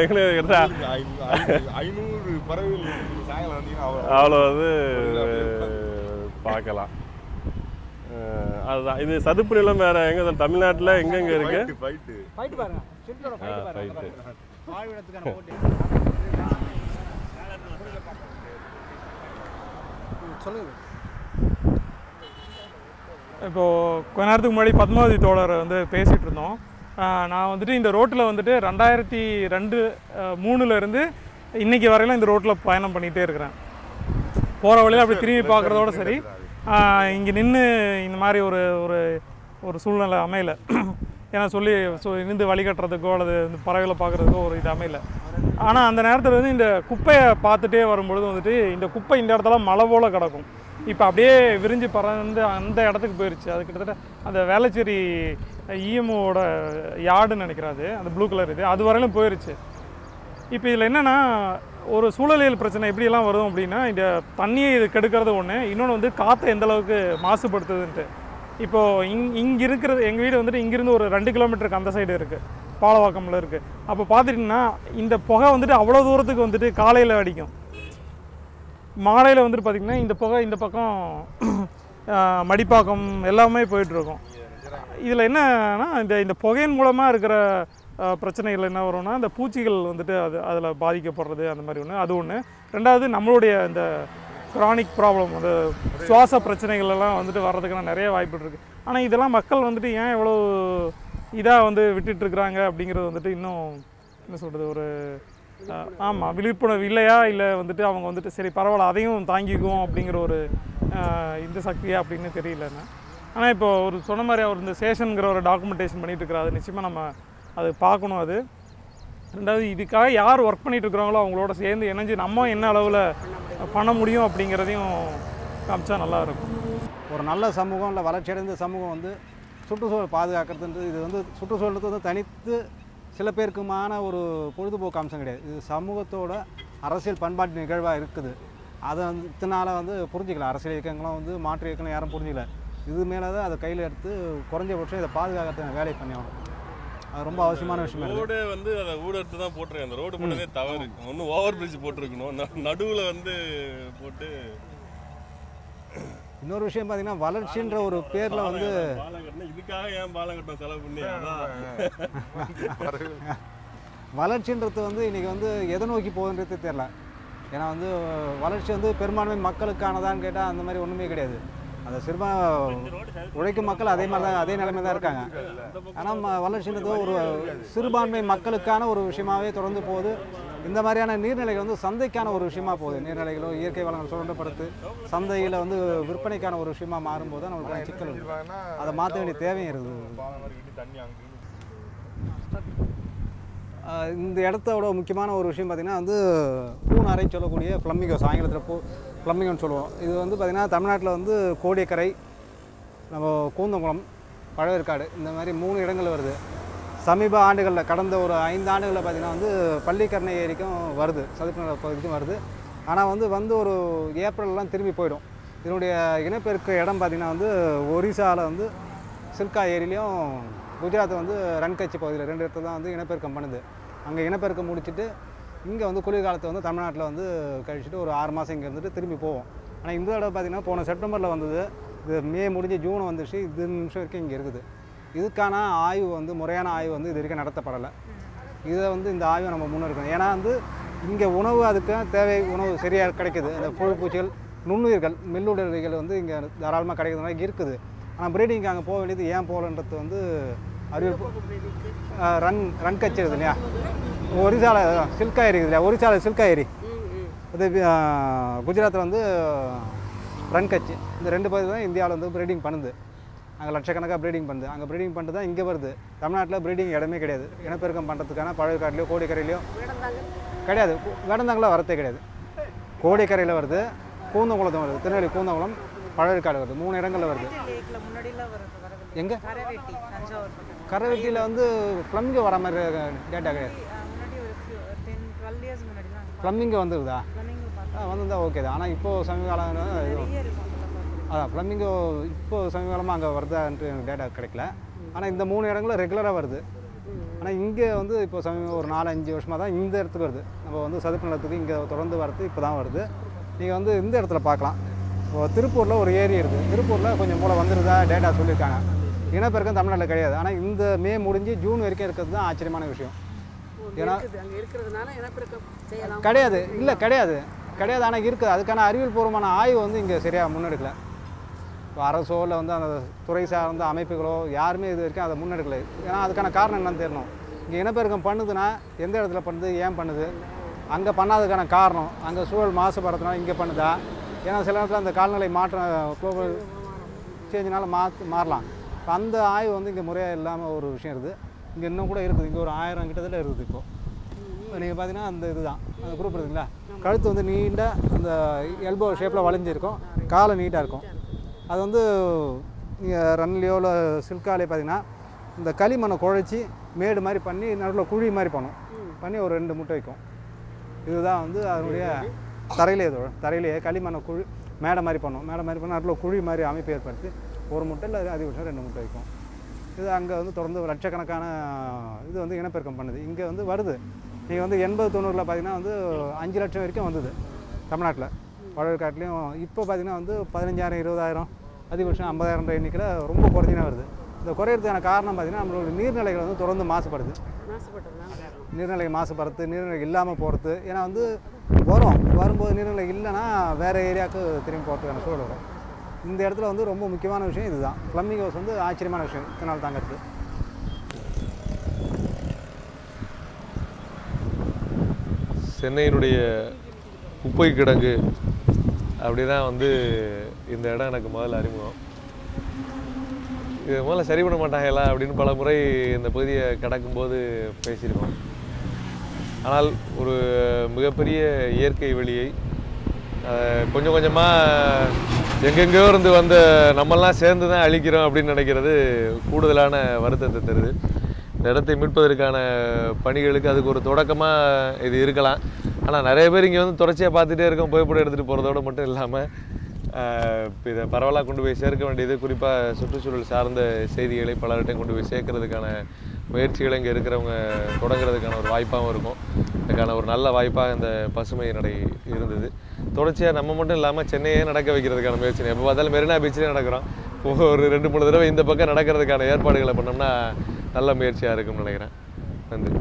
ஐநூறு பறவைகள் இருக்கு. சாயங்காலம் வந்தீங்கன்னா அவ்வளோ அவ்வளோ வந்து பார்க்கலாம் அஹ் அதுதான் இது சதுப்பு நிலம் வேற எங்க தமிழ்நாட்டில் எங்கெங்க இருக்கு ஃபைட்டு, ஃபைட்டு. ஃபைட் பாருங்க சில்ட்ரோட ஃபைட் பாருங்க ரைட்டு வாழ்விடத்துக்கான போட்டி சொல்லுங்க இப்போது கொஞ்ச நேரத்துக்கு முன்னாடி பத்மாவதி தோழர் வந்து பேசிகிட்டு இருந்தோம் ஆஹ் நான் வந்துட்டு இந்த ரோட்டில் வந்துட்டு ரெண்டாயிரத்தி ரெண்டு மூணுலேருந்து இன்னைக்கு வரையிலும் இந்த ரோட்டில் பயணம் பண்ணிகிட்டே இருக்கிறேன் போகிற வழியில் அப்படி திரும்பி பார்க்குறதோட சரி இங்கே நின்று இந்த மாதிரி ஒரு ஒரு ஒரு சூழ்நிலை அமையல ஏன்னா சொல்லி ஸோ இருந்து வழிகட்டுறதுக்கோ அல்லது இந்த பறவைகளை பார்க்குறதுக்கோ ஒரு இது அமையல ஆனால் அந்த நேரத்தில் வந்து இந்த குப்பையை பார்த்துட்டே வரும்பொழுது வந்துட்டு இந்த குப்பை இந்த இடத்துல மலை போல் கிடக்கும் இப்போ அப்படியே விரிஞ்சு பறந்து அந்த இடத்துக்கு போயிருச்சு அது கிட்டத்தட்ட அந்த வேளச்சேரி இஎம்ஓட யார்டுன்னு நினைக்கிறேன் அது அந்த ப்ளூ கலர் இது அது வரையிலும் போயிருச்சு இப்போ இதில் என்னென்னா ஒரு சூழலியல் பிரச்சனை எப்படியெல்லாம் வரும் அப்படின்னா இந்த தண்ணியை இது கெடுக்கிறது ஒன்று இன்னொன்று வந்து காற்றை எந்த அளவுக்கு மாசுபடுத்துதுன்ட்டு இப்போது இங் இங்கே இருக்கிறது எங்கள் வீடு வந்துட்டு இங்கேருந்து ஒரு ரெண்டு கிலோமீட்டருக்கு அந்த சைடு இருக்குது பாலவாக்கமில் இருக்குது அப்போ பார்த்துட்டிங்கன்னா இந்த புகை வந்துட்டு அவ்வளோ தூரத்துக்கு வந்துட்டு காலையில் அடிக்கும் மாலையில் வந்துட்டு பார்த்திங்கன்னா இந்த புகை இந்த பக்கம் ஆஹ், மடிப்பாக்கம் எல்லாமே போயிட்டுருக்கும் இதில் என்னன்னா இந்த இந்த புகையின் மூலமாக இருக்கிற ஆஹ், பிரச்சனைகள் என்ன வரும்னா இந்த பூச்சிகள் வந்துட்டு அது அதில் பாதிக்கப்படுறது அந்த மாதிரி ஒன்று அது ஒன்று ரெண்டாவது நம்மளுடைய இந்த க்ரானிக் ப்ராப்ளம் அந்த சுவாச பிரச்சனைகள் எல்லாம் வந்துட்டு வர்றதுக்கான நிறைய வாய்ப்பு இருக்குது ஆனால் இதெல்லாம் மக்கள் வந்துட்டு ஏன் இவ்வளோ இதாக வந்து விட்டுட்டு இருக்கிறாங்க அப்படிங்கிறது வந்துட்டு இன்னும் என்ன சொல்கிறது ஒரு ஆமாம் விழிப்புணர்வு இல்லையா இல்லை வந்துட்டு அவங்க வந்துட்டு சரி பரவாயில்ல அதையும் தாங்கிக்குவோம் அப்படிங்கிற ஒரு ஆஹ், இந்த சக்தியா அப்படின்னு தெரியலண்ணா ஆனால் இப்போ ஒரு சொன்ன மாதிரி அவர் இந்த சேஷனுங்கிற ஒரு டாக்குமெண்டேஷன் பண்ணிட்டு இருக்கிறார் அது நிச்சயமாக நம்ம அது பார்க்கணும் அது ரெண்டாவது இதுக்காக யார் ஒர்க் பண்ணிட்டு இருக்கிறாங்களோ அவங்களோட சேர்ந்து இணைஞ்சு நம்ம என்ன அளவில் பண்ண முடியும் அப்படிங்கிறதையும் காமிச்சா நல்லா இருக்கும் ஒரு நல்ல சமூகம் இல்லை வளர்ச்சியடைந்த சமூகம் வந்து சுற்றுச்சூழல் பாதுகாக்கிறதுன்றது இது வந்து சுற்றுச்சூழலுக்கு வந்து தனித்து சில பேருக்குமான ஒரு பொழுதுபோக்கு அம்சம் கிடையாது இது சமூகத்தோட அரசியல் பண்பாட்டு நிகழ்வாக இருக்குது அதை வந்து இத்தனால வந்து புரிஞ்சிக்கல அரசியல் இயக்கங்களும் வந்து மாற்று இயக்கங்களும் யாரும் புரிஞ்சிக்கல இது மேலே தான் அதை கையில் எடுத்து குறைஞ்சபட்சம் இதை பாதுகாக்கிறதுக்கு வேலையை பண்ணி ஆகணும் அது ரொம்ப அவசியமான விஷயமா இருக்குது ரோடு வந்து அதை ஊடெடுத்து தான் போட்டிருக்கேன் அந்த ரோடு போட்டதே தவறு ஒன்று ஓவர் பிரிட்ஜ் போட்டிருக்கணும் நடுவில் வந்து போட்டு இன்னொரு விஷயம் பார்த்தீங்கன்னா வளர்ச்சின்ற ஒரு பேரில் வந்து பாலம் கட்டணும் இதுக்காக ஏன் பாலம் கட்டணும் செலவு பண்ணி அதான் வளர்ச்சின்றது வந்து இன்றைக்கி வந்து எதை நோக்கி போகுதுன்றது தெரில ஏன்னா வந்து வளர்ச்சி வந்து பெரும்பான்மை மக்களுக்கானதான்னு கேட்டால் அந்த மாதிரி ஒன்றுமே கிடையாது அந்த சிறுபா உழைக்கும் மக்கள் அதே மாதிரி தான் அதே நிலைமை தான் இருக்காங்க ஆனால் ம- வளர்ச்சின்றது ஒரு சிறுபான்மை மக்களுக்கான ஒரு விஷயமாவே தொடர்ந்து போகுது இந்த மாதிரியான நீர்நிலைகள் வந்து சந்தைக்கான ஒரு விஷயமா போகுது நீர்நிலைகளோ இயற்கை வளங்கள் சுரண்டப்படுத்து சந்தையில் வந்து விற்பனைக்கான ஒரு விஷயமா மாறும்போது தான் நமக்கு சிக்கல் இருக்கு. அதை மாற்ற வேண்டிய தேவையும் இருக்குது தண்ணி அங்கே ஆஹ் இந்த இடத்தோட முக்கியமான ஒரு விஷயம் பார்த்திங்கன்னா வந்து பூனாரைன்னு சொல்லக்கூடிய ஃப்ளமிங்கோஸ் ஆங்கிலத்தில் பூ ஃப்ளமிங்கோன்னு சொல்லுவோம் இது வந்து பார்த்திங்கன்னா தமிழ்நாட்டில் வந்து கோடியக்கரை நம்ம கூந்தங்குளம் பழவேற்காடு இந்த மாதிரி மூணு இடங்கள் வருது சமீப ஆண்டுகளில் கடந்த ஒரு ஐந்து ஆண்டுகளில் பார்த்திங்கன்னா வந்து பள்ளிக்கரணை ஏரிக்கும் வருது சதுப்பு நில பகுதிக்கும் வருது ஆனால் வந்து வந்து ஒரு ஏப்ரல்லாம் திரும்பி போயிடும் இதனுடைய இனப்பெருக்க இடம் பார்த்திங்கன்னா வந்து ஒரிசாவில் வந்து சில்கா ஏரியிலையும் குஜராத் வந்து ரன்கட்சி பகுதியில் ரெண்டு இடத்துல தான் வந்து இனப்பெருக்கம் பண்ணுது அங்கே இனப்பெருக்கம் முடிச்சுட்டு இங்கே வந்து குளிர்காலத்தை வந்து தமிழ்நாட்டில் வந்து கழிச்சிட்டு ஒரு ஆறு மாதம் இங்கே இருந்துட்டு திரும்பி போவோம் ஆனால் இந்த தடவை பார்த்திங்கன்னா போன செப்டம்பரில் வந்தது இது மே முடிஞ்சு ஜூன் வந்துச்சு இது நிமிஷம் வரைக்கும் இங்கே இருக்குது இதுக்கான ஆய்வு வந்து முறையான ஆய்வு வந்து இது வரைக்கும் நடத்தப்படலை இதை வந்து இந்த ஆய்வை நம்ம முன்னெடுக்கணும் ஏன்னா வந்து இங்கே உணவு அதுக்கு தேவை உணவு சரியாக கிடைக்குது இந்த புழு பூச்சிகள் நுண்ணுயிர்கள் மெல்லுடல்கள் வந்து இங்கே தாராளமாக கிடைக்கிற மாதிரி இருக்குது ஆனால் பிரீடிங்க்கு அங்கே போக வேண்டியது ஏன் போகலன்றது வந்து அறிவிப்பு ஆஹ் ரன் ரன் கட்சி இருக்குது இல்லையா ஒரிசால சில்கா ஏரி இருக்குது இல்லையா ஒரிசால சில்கா ஏரி அது குஜராத்தில் வந்து ரன் கட்சி இந்த ரெண்டு பகுதி தான் இந்தியாவில் வந்து ப்ரீடிங் பண்ணுது அங்கே லட்சக்கணக்காக ப்ரீடிங் பண்ணுது அங்கே ப்ரீடிங் பண்ணிட்டு தான் இங்கே வருது தமிழ்நாட்டில் ப்ரீடிங் இடமே கிடையாது இனப்பெருக்கம் பண்ணுறதுக்கான பழவேற்காட்டிலையோ கோடிக்கரையிலையோ கிடையாது வேடந்தாங்கலாம் வரத்தே கிடையாது கோடிக்கரையில் வருது கூந்தங்குளத்தும் வருது திருநெல்வேலி கூந்தங்குளம் பழவேற்காடு வருது மூணு இடங்களில் வருது லேக்ல முன்னாடிலாம் வருது வரவில்லை எங்கே கரைவெட்டி தஞ்சாவூர் பக்கம் கரவெட்டியில் வந்து ஃப்ளமிங்கோ வர மாதிரி டேட்டா கிடையாது அஹ் முன்னாடி ஒரு டென் டுவெல் இயர்ஸ் முன்னாடிலாம் ஃப்ளமிங்கோ வந்துருதா ஃப்ளமிங்கோ பார்த்தோம் ஆ வந்திருந்தா ஓகே தான் ஆனால் இப்போது சமீப காலம் இது நிறைய இருக்கும் அதெல்லாம் பார்க்குறது அதான் ஃப்ளமிங்கோ இப்போ சமீப காலமாக அங்கே வருதான்ட்டு எனக்கு டேட்டா கிடைக்கல ஆனால் இந்த மூணு இடங்களும் ரெகுலராக வருது ஆனால் இங்கே வந்து இப்போ சமீபம் ஒரு நாலு அஞ்சு வருஷமாக தான் இந்த இடத்துக்கு வருது நம்ம வந்து சதுப்பு நிலத்துக்கு இங்கே தொடர்ந்து வரது இப்போ தான் வருது நீங்கள் வந்து இந்த இடத்துல பார்க்கலாம் இப்போ திருப்பூரில் ஒரு ஏரி இருக்குது திருப்பூரில் கொஞ்சம் மூளை வந்துருதா டேட்டா சொல்லியிருக்காங்க இனப்பெருக்கம் தமிழ்நாட்டில் கிடையாது ஆனால் இந்த மே முடிஞ்சு ஜூன் வரைக்கும் இருக்கிறது தான் ஆச்சரியமான விஷயம் ஏன்னா அங்கே இருக்கிறதுனால இனப்பெருக்கம் செய்யலாம் கிடையாது இல்லை கிடையாது கிடையாது ஆனால் இருக்குது அதுக்கான அறிவியல் பூர்வமான ஆய்வு வந்து இங்கே சரியாக முன்னெடுக்கல இப்போ அரசோ இல்லை வந்து அந்த துறை சார்ந்த அமைப்புகளோ யாருமே இது வரைக்கும் அதை முன்னெடுக்கல ஏன்னா அதுக்கான காரணம் என்னன்னு தெரியணும் இங்கே இனப்பெருக்கம் பண்ணுதுன்னா எந்த இடத்துல பண்ணுது ஏன் பண்ணுது அங்கே பண்ணாததுக்கான காரணம் அங்கே சூழல் மாசுபடுறதுனால இங்கே பண்ணுதா ஏன்னா சில நேரத்தில் அந்த காலநிலை மாற்றம் குளோபல் சேஞ்சினால மாற்று மாறலாம் இப்போ அந்த ஆய்வு வந்து இங்கே முறையாக இல்லாமல் ஒரு விஷயம் இருக்குது இங்கே இன்னும் கூட இருக்குது இங்கே ஒரு ஆயிரம் கிட்டத்தட்ட இருக்குது இப்போது நீங்கள் பார்த்தீங்கன்னா அந்த இதுதான் அந்த குரூப் இருக்குங்களா கழுத்து வந்து நீண்ட அந்த எல்போ ஷேப்பில் வளைஞ்சிருக்கும் காலை நீட்டாக இருக்கும் அது வந்து நீங்கள் ரன்லேயோ இல்லை சில்காலே பார்த்தீங்கன்னா இந்த களிமண்ணை குழைச்சி மேடு மாதிரி பண்ணி நடுவில் குழி மாதிரி பண்ணும் பண்ணி ஒரு ரெண்டு முட்டை வைக்கும் இதுதான் வந்து அதனுடைய தரையிலே இது தரையிலேயே களிமண்ணை குழி மேடை மாதிரி பண்ணும் மேடை மாதிரி பண்ணி நடுவில் குழி மாதிரி அமைப்பு ஏற்படுத்தி ஒரு முட்டை இல்லை அதிகபட்சம் ரெண்டு முட்டை வைக்கும் இது அங்கே வந்து தொடர்ந்து லட்சக்கணக்கான இது வந்து இனப்பெருக்கம் பண்ணுது இங்கே வந்து வருது நீங்கள் வந்து எண்பது தொண்ணூறில் பார்த்தீங்கன்னா வந்து அஞ்சு லட்சம் வரைக்கும் வந்தது தமிழ்நாட்டில் பழவேற்காட்டிலையும் இப்போ பார்த்தீங்கன்னா வந்து பதினஞ்சாயிரம் இருபதாயிரம் அதிகபட்சம் ஐம்பதாயிரம் எண்ணிக்கையில் ரொம்ப குறைஞ்சினா வருது இந்த குறையிறதுக்கான காரணம் பார்த்தீங்கன்னா நம்மளோட நீர்நிலைகள் வந்து தொடர்ந்து மாசுபடுது மாசுபட்டதுனால நீர்நிலை மாசுபடுறது நீர்நிலை இல்லாமல் போகிறது ஏன்னா வந்து வரும் வரும்போது நீர்நிலை இல்லைன்னா வேறு ஏரியாவுக்கு திரும்பி போகிறதுக்கான சூழல் வரும் இந்த இடத்துல வந்து ரொம்ப முக்கியமான விஷயம் இதுதான் ஃப்ளம்மிங் ஹவுஸ் வந்து ஆச்சரியமான விஷயம் இத்தனை நாள் தாங்கிறது சென்னையினுடைய குப்பை கிடங்கு அப்படி தான் வந்து இந்த இடம் எனக்கு முதல்ல அறிமுகம் இது முதல்ல சரி பண்ண மாட்டாங்களா அப்படின்னு பல முறை இந்த பகுதியை கடக்கும்போது பேசியிருக்கோம் ஆனால் ஒரு மிகப்பெரிய இயற்கை வெளியை அஹ், கொஞ்சம் கொஞ்சமாக எங்கெங்கேயோ இருந்து வந்த நம்மெல்லாம் சேர்ந்து தான் அழிக்கிறோம் அப்படின்னு நினைக்கிறது கூடுதலான வருத்தத்தை தருது இந்த இடத்தை மீட்பதற்கான பணிகளுக்கு அதுக்கு ஒரு தொடக்கமாக இது இருக்கலாம் ஆனால் நிறைய பேர் இங்கே வந்து தொடர்ச்சியாக பார்த்துட்டே இருக்கோம் புகைப்படம் எடுத்துகிட்டு போகிறதோட மட்டும் இல்லாமல் இப்போ இதை பரவலாக கொண்டு போய் சேர்க்க வேண்டியது குறிப்பாக சுற்றுச்சூழல் சார்ந்த செய்திகளை பலர்கிட்டையும் கொண்டு போய் சேர்க்கறதுக்கான முயற்சிகளை இங்கே இருக்கிறவங்க தொடங்குறதுக்கான ஒரு வாய்ப்பாகவும் இருக்கும் அதுக்கான ஒரு நல்ல வாய்ப்பாக இந்த பசுமை நடை இருந்தது தொடர்ச்சியாக நம்ம மட்டும் இல்லாமல் சென்னையே நடக்க வைக்கிறதுக்கான முயற்சி எப்போ பார்த்தாலும் மெரினா பீச்சிலே நடக்கிறோம் ஒரு ரெண்டு மூணு தடவை இந்த பக்கம் நடக்கிறதுக்கான ஏற்பாடுகளை பண்ணோம்னா நல்ல முயற்சியாக இருக்கும்னு நினைக்கிறேன் நன்றி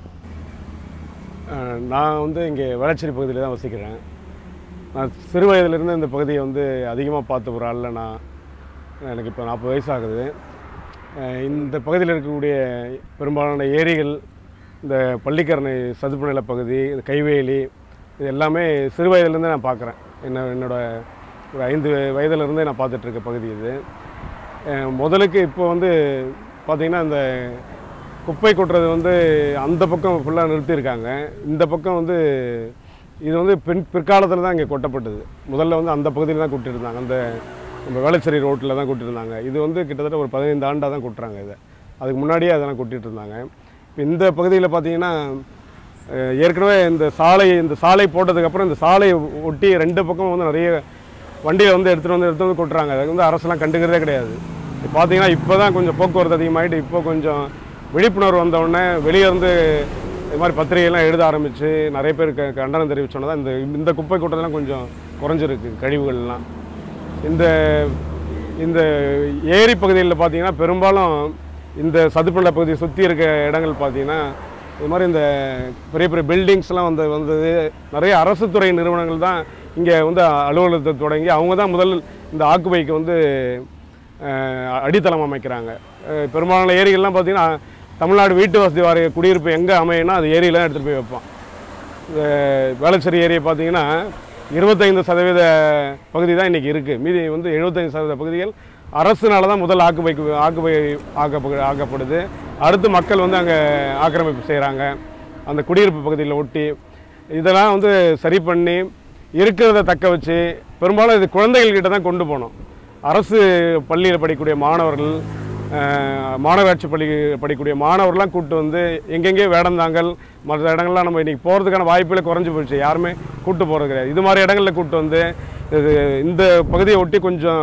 அஹ் நான் வந்து இங்கே வேளச்சேரி பகுதியில் தான் வசிக்கிறேன் நான் சிறு வயதிலிருந்து இந்த பகுதியை வந்து அதிகமாக பார்த்த ஒரு ஆளில் நான் எனக்கு இப்போ நாற்பது வயசு ஆகுது அஹ் இந்த பகுதியில் இருக்கக்கூடிய பெரும்பாலான ஏரிகள் இந்த பள்ளிக்கரணை சதுப்பு நில பகுதி இந்த கைவேலி இது எல்லாமே சிறு வயதிலேருந்தே நான் பார்க்குறேன் என்ன என்னோட ஒரு ஐந்து வயதிலிருந்தே நான் பார்த்துட்ருக்க பகுதி இது அஹ் முதலுக்கு இப்போ வந்து பார்த்திங்கன்னா இந்த குப்பை கொட்டுறது வந்து அந்த பக்கம் ஃபுல்லாக நிறுத்தியிருக்காங்க இந்த பக்கம் வந்து இது வந்து பின் பிற்காலத்தில் தான் இங்கே கொட்டப்பட்டது முதல்ல வந்து அந்த பகுதியில் தான் கொட்டியிருந்தாங்க அந்த நம்ம வேளச்சேரி ரோட்டில் தான் கொட்டியிருந்தாங்க இது வந்து கிட்டத்தட்ட ஒரு பதினைந்து ஆண்டாக தான் கொட்டுறாங்க இதை அதுக்கு முன்னாடியே அதெல்லாம் கொட்டிட்டு இருந்தாங்க இப்ப இந்த பகுதியில் பார்த்தீங்கன்னா அஹ், ஏற்கனவே இந்த சாலை இந்த சாலை போட்டதுக்கப்புறம் இந்த சாலையை ஒட்டி ரெண்டு பக்கம் வந்து நிறைய வண்டியை வந்து எடுத்துகிட்டு வந்து எடுத்து வந்து கொட்டுறாங்க அதுக்கு வந்து அரசெல்லாம் கண்டுக்கிறதே கிடையாது இப்போ பார்த்தீங்கன்னா இப்போ தான் கொஞ்சம் போக்குவரத்து அதிகமாகிட்டு இப்போ கொஞ்சம் விழிப்புணர்வு வந்த உடனே வெளியே இருந்து இது மாதிரி பத்திரிகைலாம் எழுத ஆரம்பித்து நிறைய பேர் க கண்டனம் தெரிவிச்சோன்னா தான் இந்த இந்த குப்பை கூட்டத்தெல்லாம் கொஞ்சம் குறைஞ்சிருக்கு கழிவுகள்லாம் இந்த இந்த ஏரி பகுதிகளில் பார்த்தீங்கன்னா பெரும்பாலும் இந்த சதுப்புநில பகுதியை சுற்றி இருக்க இடங்கள் பார்த்தீங்கன்னா இது மாதிரி இந்த பெரிய பெரிய பில்டிங்ஸ்லாம் வந்து வந்தது நிறைய அரசு துறை நிறுவனங்கள் தான் இங்கே வந்து அலுவலகத்தை தொடங்கி அவங்க தான் முதல் இந்த ஆக்குபைக்கு வந்து அஹ், அடித்தளம் அமைக்கிறாங்க அஹ், பெரும்பாலான ஏரிகள்லாம் பார்த்தீங்கன்னா தமிழ்நாடு வீட்டு வசதி வாரிய குடியிருப்பு எங்கே அமையும்னா அது ஏரியில் எடுத்துகிட்டு போய் வைப்பான் இந்த வேளச்சேரி ஏரியை பார்த்தீங்கன்னா இருபத்தைந்து சதவீத பகுதி தான் இன்றைக்கி இருக்குது மீதி வந்து எழுபத்தைந்து சதவீத பகுதிகள் அரசுனால தான் முதல் ஆக்குபைக்கு ஆக்குபை ஆக்கப்ப ஆக்கப்படுது அடுத்து மக்கள் வந்து அங்கே ஆக்கிரமிப்பு செய்கிறாங்க அந்த குடியிருப்பு பகுதியில் ஒட்டி இதெல்லாம் வந்து சரி பண்ணி இருக்கிறத தக்க வச்சு பெரும்பாலும் இது குழந்தைகள்கிட்ட தான் கொண்டு போகணும் அரசு பள்ளியில் படிக்கக்கூடிய மாணவர்கள் அஹ், மாநகராட்சி பள்ளி படிக்கக்கூடிய மாணவர்லாம் கூப்பிட்டு வந்து எங்கெங்கே வேடந்தாங்கல் மற்ற இடங்கள்லாம் நம்ம இன்றைக்கி போகிறதுக்கான வாய்ப்புகளே குறைஞ்சி போயிடுச்சு யாருமே கூப்பிட்டு போகிறது கிடையாது இது மாதிரி இடங்களில் கூப்பிட்டு வந்து இது இந்த பகுதியை ஒட்டி கொஞ்சம்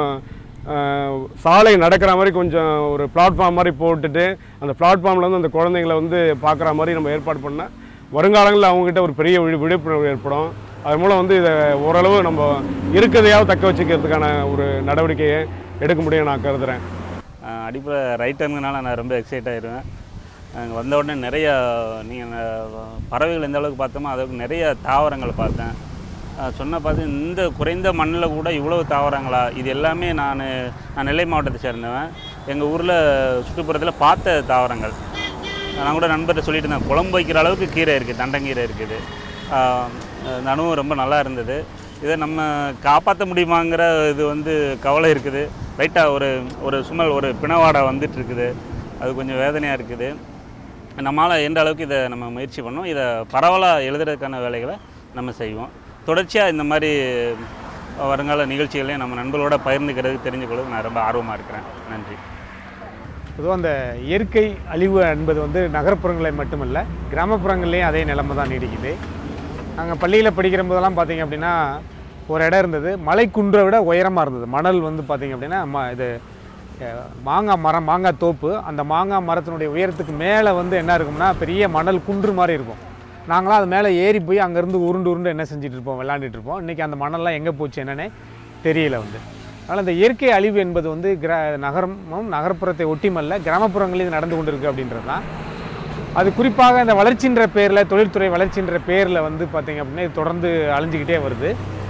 அஹ், சாலை நடக்கிற மாதிரி கொஞ்சம் ஒரு பிளாட்ஃபார்ம் மாதிரி போட்டுட்டு அந்த பிளாட்ஃபார்மில் வந்து அந்த குழந்தைங்களை வந்து பார்க்குற மாதிரி நம்ம ஏற்பாடு பண்ணால் வருங்காலங்களில் அவங்ககிட்ட ஒரு பெரிய விழி விழிப்புணர்வு ஏற்படும் அது மூலம் வந்து இதை ஓரளவு நம்ம இருக்கிறதையாவது தக்க வச்சுக்கிறதுக்கான ஒரு நடவடிக்கையை எடுக்க முடியும் நான் கருதுகிறேன் அடிப்படை ரைட்டருங்கனால நான் ரொம்ப எக்ஸைட் ஆயிடுவேன் அங்கே வந்த உடனே நிறைய நீங்கள் பறவைகள் எந்த அளவுக்கு பார்த்தோமோ அதுக்கு நிறைய தாவரங்கள் பார்த்தேன் அஹ் சொன்ன பார்த்து இந்த குறைந்த மண்ணில் கூட இவ்வளவு தாவரங்களா இது எல்லாமே நான் நான் நெல்லை மாவட்டத்தை சேர்ந்தவன் எங்கள் ஊரில் சுற்றுப்புறத்தில் பார்த்த தாவரங்கள் நான் கூட நண்பர்கிட்ட சொல்லிட்டு இருந்தேன் குழம்பு வைக்கிற அளவுக்கு கீரை இருக்குது தண்டங்கீரை இருக்குது ஆஹ் அந்த அனுபவம் ரொம்ப நல்லா இருந்தது இதை நம்ம காப்பாற்ற முடியுமாங்கிற இது வந்து கவலை இருக்குது லைட்டாக ஒரு ஒரு சுமல் ஒரு பிணவாடை வந்துட்டு இருக்குது அது கொஞ்சம் வேதனையாக இருக்குது நம்மளால் எந்த அளவுக்கு இதை நம்ம முயற்சி பண்ணோம் இதை பரவலாக எழுதுறதுக்கான வேலைகளை நம்ம செய்வோம் தொடர்ச்சியாக இந்த மாதிரி வருங்கால நிகழ்ச்சிகளையும் நம்ம நண்பர்களோட பகிர்ந்துக்கிறது தெரிஞ்சுக்கொள்வது நான் ரொம்ப ஆர்வமாக இருக்கிறேன் நன்றி பொதுவாக அந்த இயற்கை அழிவு என்பது வந்து நகர்ப்புறங்களில் மட்டுமல்ல கிராமப்புறங்கள்லேயும் அதே நிலைமை தான் நீடிக்குது நாங்கள் பள்ளியில் படிக்கிற போதெல்லாம் பார்த்தீங்க அப்படின்னா ஒரு இடம் இருந்தது மலைக்குன்றை விட உயரமாக இருந்தது மணல் வந்து பார்த்தீங்க அப்படின்னா ம இது அஹ், மாங்காய் மரம் மாங்காய் தோப்பு அந்த மாங்காய் மரத்தினுடைய உயரத்துக்கு மேலே வந்து என்ன இருக்கும்னா பெரிய மணல் குன்று மாதிரி இருக்கும் நாங்களாம் அது மேலே ஏறி போய் அங்கேருந்து உருண்டு உருண்டு என்ன செஞ்சுட்டு இருப்போம் விளாண்டுட்டு இருப்போம் இன்றைக்கி அந்த மணல்லாம் எங்கே போச்சு என்னன்னே தெரியல வந்து அதனால் இந்த இயற்கை அழிவு என்பது வந்து கிர நகரமும் நகர்ப்புறத்தை ஒட்டிமல்ல கிராமப்புறங்களில் இது நடந்து கொண்டிருக்கு அப்படின்றது தான் அது குறிப்பாக இந்த வளர்ச்சின்ற பேரில் தொழில்துறை வளர்ச்சின்ற பேரில் வந்து பார்த்திங்க அப்படின்னா இது தொடர்ந்து அழிஞ்சிக்கிட்டே வருது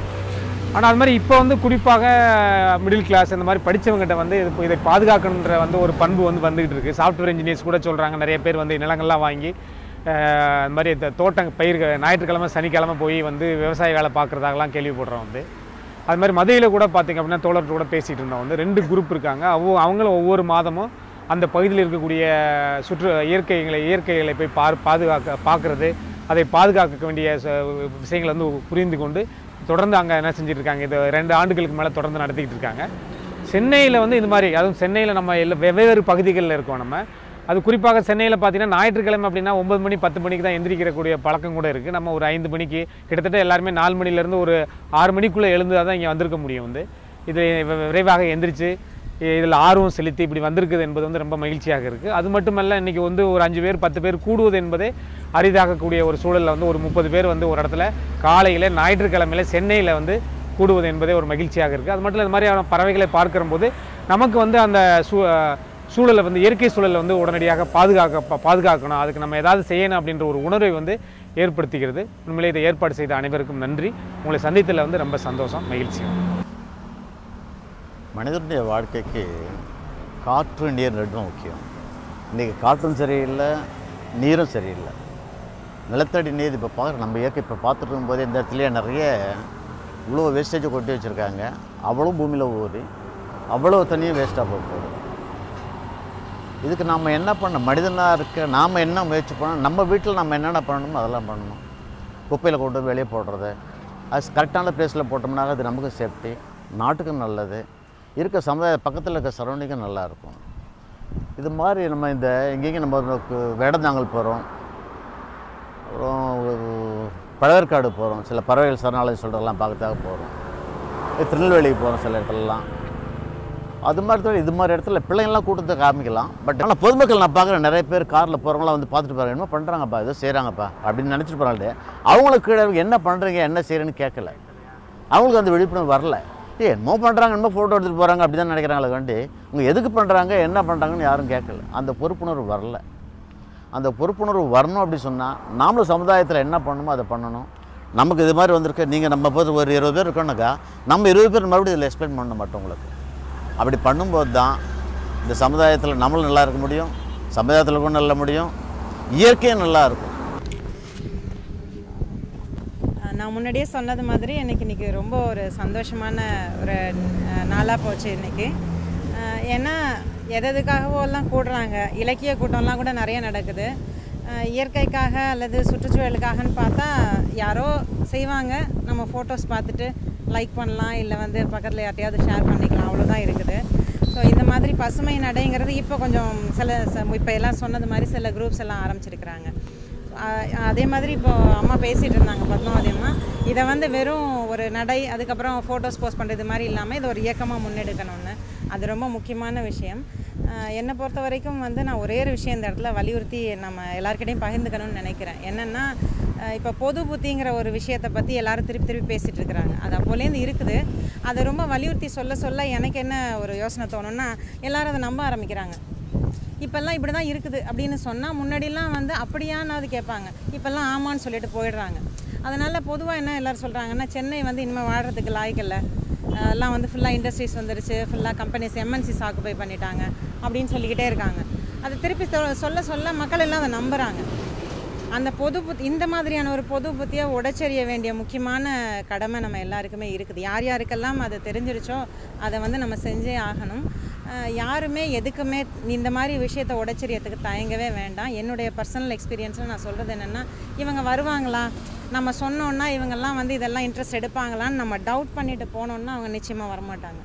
ஆனால் அது மாதிரி இப்போ வந்து குறிப்பாக மிடில் கிளாஸ் இந்த மாதிரி படித்தவங்ககிட்ட வந்து இது இதை பாதுகாக்கணுன்ற வந்து ஒரு பண்பு வந்து வந்துகிட்டு இருக்குது சாஃப்ட்வேர் இன்ஜினியர்ஸ் கூட சொல்கிறாங்க நிறைய பேர் வந்து நிலங்கள்லாம் வாங்கி அஹ், அந்த மாதிரி இந்த தோட்டம் பயிர் ஞாயிற்றுக்கிழமை சனிக்கிழமை போய் வந்து விவசாய வேலை பார்க்குறதாகலாம் கேள்விப்படுறோம் வந்து அது மாதிரி மதுரையில் கூட பார்த்திங்க அப்படின்னா தோழர்கள் கூட பேசிகிட்டு இருந்தோம் வந்து ரெண்டு குரூப் இருக்காங்க அவ அவங்களும் ஒவ்வொரு மாதமும் அந்த பகுதியில் இருக்கக்கூடிய சுற்று இயற்கைகளை இயற்கைகளை போய் பார் பாதுகாக்க பார்க்குறது அதை பாதுகாக்க வேண்டிய ச- விஷயங்களை வந்து புரிந்து கொண்டு தொடர்ந்து அங்கே என்ன செஞ்சுட்டு இருக்காங்க இது ரெண்டு ஆண்டுகளுக்கு மேலே தொடர்ந்து நடத்திக்கிட்டு இருக்காங்க சென்னையில் வந்து இது மாதிரி அதுவும் சென்னையில் நம்ம எல்லா வெவ்வேறு பகுதிகளில் இருக்கோம் நம்ம அது குறிப்பாக சென்னையில் பார்த்தீங்கன்னா ஞாயிற்றுக்கிழமை அப்படின்னா ஒன்பது மணி பத்து மணிக்கு தான் எந்திரிக்கிறக்கூடிய பழக்கம் கூட இருக்குது நம்ம ஒரு ஐந்து மணிக்கு கிட்டத்தட்ட எல்லாருமே நாலு மணிலேருந்து ஒரு ஆறு மணிக்குள்ளே எழுந்து தான் இங்கே வந்திருக்க முடியும் வந்து இது வி- விரைவாக எந்திரிச்சு இதில் ஆர்வம் செலுத்தி இப்படி வந்திருக்குது என்பது வந்து ரொம்ப மகிழ்ச்சியாக இருக்குது அது மட்டுமல்ல இன்றைக்கி வந்து ஒரு அஞ்சு பேர் பத்து பேர் கூடுவது என்பதே அரிதாகக்கூடிய ஒரு சூழலில் வந்து ஒரு முப்பது பேர் வந்து ஒரு இடத்துல காலையில் ஞாயிற்றுக்கிழமையில் சென்னையில் வந்து கூடுவது என்பதே ஒரு மகிழ்ச்சியாக இருக்குது அது மட்டும் இல்லை இந்த மாதிரியான பறவைகளை பார்க்கிறபோது நமக்கு வந்து அந்த சூ சூழலை வந்து இயற்கை சூழலை வந்து உடனடியாக பாதுகாக்க பா- பாதுகாக்கணும் அதுக்கு நம்ம ஏதாவது செய்யணும் அப்படின்ற ஒரு உணர்வை வந்து ஏற்படுத்துகிறது உண்மையிலே இதை ஏற்பாடு செய்த அனைவருக்கும் நன்றி உங்களை சந்தித்ததில் வந்து ரொம்ப சந்தோஷம் மகிழ்ச்சி மனிதனுடைய வாழ்க்கைக்கு காற்று நீர் ரெண்டும் முக்கியம் இன்றைக்கி காற்றும் சரியில்லை நீரும் சரியில்லை நிலத்தடி நீர் இப்போ பார்க்குற நம்ம இயற்கை இப்போ பார்த்துட்டு இருக்கும்போது இந்த இடத்துலயே நிறைய இவ்வளோ வேஸ்டேஜை கொட்டி வச்சுருக்காங்க அவ்வளோ பூமியில் ஊறி அவ்வளோ தண்ணியும் வேஸ்ட்டாக போக போகுது இதுக்கு நம்ம என்ன பண்ண மனிதனாக இருக்க நாம் என்ன முயற்சி பண்ணணும் நம்ம வீட்டில் நம்ம என்னென்ன பண்ணணுமோ அதெல்லாம் பண்ணணும் குப்பையில் கொண்டு வந்து வெளியே போடுறது அது கரெக்டான பிளேஸில் போட்டோம்னா அது நமக்கு சேஃப்டி நாட்டுக்கும் நல்லது இருக்க சமுதாய பக்கத்தில் இருக்க சரௌண்டிங்கும் நல்லாயிருக்கும் இது மாதிரி நம்ம இந்த எங்கேயும் நம்ம நமக்கு வேடந்தாங்கல் போகிறோம் அப்புறம் ஒரு பழவேற்காடு போகிறோம் சில பறவைகள் சரணாலயம் சொல்கிறதெல்லாம் பார்க்கறதுக்காக போகிறோம் திருநெல்வேலிக்கு போகிறோம் சில இடத்துலலாம் அது மாதிரி தான் இது மாதிரி இடத்துல பிள்ளைங்கள்லாம் கூட்டத்தை காமிக்கலாம் பட் ஆனால் பொதுமக்கள் நான் பார்க்குறேன் நிறைய பேர் காரில் போகிறவங்களாம் வந்து பார்த்துட்டு போகிறாங்க என்ன பண்ணுறாங்கப்பா ஏதோ செய்கிறாங்கப்பா அப்படின்னு நினச்சிட்டு போகிறாங்களே அவங்களுக்கு கீழே இருக்கு, என்ன பண்ணுறீங்க என்ன செய்கிறேன்னு கேட்கல அவங்களுக்கு அந்த விழிப்புணர்வு வரல ஏ என்னமோ பண்ணுறாங்க என்னமோ ஃபோட்டோ எடுத்துகிட்டு போகிறாங்க அப்படி தான் நினைக்கிறாங்களே வேண்டி அவங்க எதுக்கு பண்ணுறாங்க என்ன பண்ணுறாங்கன்னு யாரும் கேட்கல அந்த பொறுப்புணர்வு வரல அந்த பொறுப்புணர்வு வரணும் அப்படி சொன்னால் நாமளும் சமுதாயத்தில் என்ன பண்ணணுமோ அதை பண்ணணும் நமக்கு இது மாதிரி வந்திருக்கு நீங்கள் நம்ம போது ஒரு இருபது பேர் இருக்கோம்னாக்கா நம்ம இருபது பேர் மறுபடியும் இதில் எக்ஸ்பிளைன் பண்ண மாட்டோம் உங்களுக்கு அப்படி பண்ணும்போது தான் இந்த சமுதாயத்தில் நம்மளும் நல்லா இருக்க முடியும் சமுதாயத்தில் கூட நல்ல முடியும் இயற்கையும் நல்லா இருக்கும் அஹ் நான் முன்னாடியே சொன்னது மாதிரி எனக்கு இன்றைக்கி ரொம்ப ஒரு சந்தோஷமான ஒரு நாளாக போச்சு இன்றைக்கி ஏன்னா எது எதுக்காகவோ எல்லாம் கூடுறாங்க இலக்கிய கூட்டம்லாம் கூட நிறைய நடக்குது அஹ் இயற்கைக்காக அல்லது சுற்றுச்சூழலுக்காகன்னு பார்த்தா யாரோ செய்வாங்க நம்ம ஃபோட்டோஸ் பார்த்துட்டு லைக் பண்ணலாம் இல்லை வந்து பக்கத்தில் யார்ட்டையாவது ஷேர் பண்ணிக்கலாம் அவ்வளோதான் இருக்குது ஸோ இந்த மாதிரி பசுமை நடைங்கிறது இப்போ கொஞ்சம் சில இப்போ எல்லாம் சொன்னது மாதிரி சில குரூப்ஸ் எல்லாம் ஆரம்பிச்சிருக்கிறாங்க ஆஹ் அதே மாதிரி இப்போ அம்மா பேசிகிட்டு இருந்தாங்க பத்மாவதி அம்மா இதை வந்து வெறும் ஒரு நடை அதுக்கப்புறம் ஃபோட்டோஸ் போஸ்ட் பண்ணுறது மாதிரி இல்லாமல் இது ஒரு இயக்கமாக முன்னெடுக்கணும்னு அது ரொம்ப முக்கியமான விஷயம் ஆஹ் என்னை பொறுத்த வரைக்கும் வந்து நான் ஒரே ஒரு விஷயம் இந்த இடத்துல வலியுறுத்தி நம்ம எல்லாருக்கிட்டையும் பகிர்ந்துக்கணும்னு நினைக்கிறேன் என்னென்னா இப்போ பொது புத்திங்கிற ஒரு விஷயத்தை பற்றி எல்லாரும் திருப்பி திருப்பி பேசிகிட்டு இருக்கிறாங்க அது அப்போலேருந்து இருக்குது அதை ரொம்ப வலியுறுத்தி சொல்ல சொல்ல எனக்கு என்ன ஒரு யோசனை தோணுன்னா எல்லாரும் அதை நம்ப ஆரம்பிக்கிறாங்க இப்போல்லாம் இப்படி தான் இருக்குது அப்படின்னு சொன்னால் முன்னாடிலாம் வந்து அப்படியானாவது கேட்பாங்க இப்போல்லாம் ஆமான்னு சொல்லிட்டு போயிடுறாங்க அதனால் பொதுவாக என்ன எல்லோரும் சொல்கிறாங்கன்னா சென்னை வந்து இனிமேல் வாழ்கிறதுக்கு லாய்க்கில்ல அஹ் எல்லாம் வந்து ஃபுல்லாக இண்டஸ்ட்ரீஸ் வந்துருச்சு ஃபுல்லாக கம்பெனிஸ் எம்என்சிஸ் ஆக்குபை பண்ணிட்டாங்க அப்படின்னு சொல்லிக்கிட்டே இருக்காங்க அதை திருப்பி சொ- சொல்ல சொல்ல மக்கள் எல்லாம் அதை நம்புகிறாங்க அந்த பொது புத்தி இந்த மாதிரியான ஒரு பொது புத்தியை உடைச்செறிய வேண்டிய முக்கியமான கடமை நம்ம எல்லாருக்குமே இருக்குது யார் யாருக்கெல்லாம் அது தெரிஞ்சிருச்சோ அதை வந்து நம்ம செஞ்சே ஆகணும் அஹ் யாருமே எதுக்குமே இந்த மாதிரி விஷயத்தை உடைச்செறியத்துக்கு தயங்கவே வேண்டாம் என்னுடைய பர்சனல் எக்ஸ்பீரியன்ஸில் நான் சொல்கிறது என்னென்னா இவங்க வருவாங்களா நம்ம சொன்னோன்னா இவங்கெல்லாம் வந்து இதெல்லாம் இன்ட்ரெஸ்ட் எடுப்பாங்களான்னு நம்ம டவுட் பண்ணிட்டு போனோன்னா அவங்க நிச்சயமாக வரமாட்டாங்க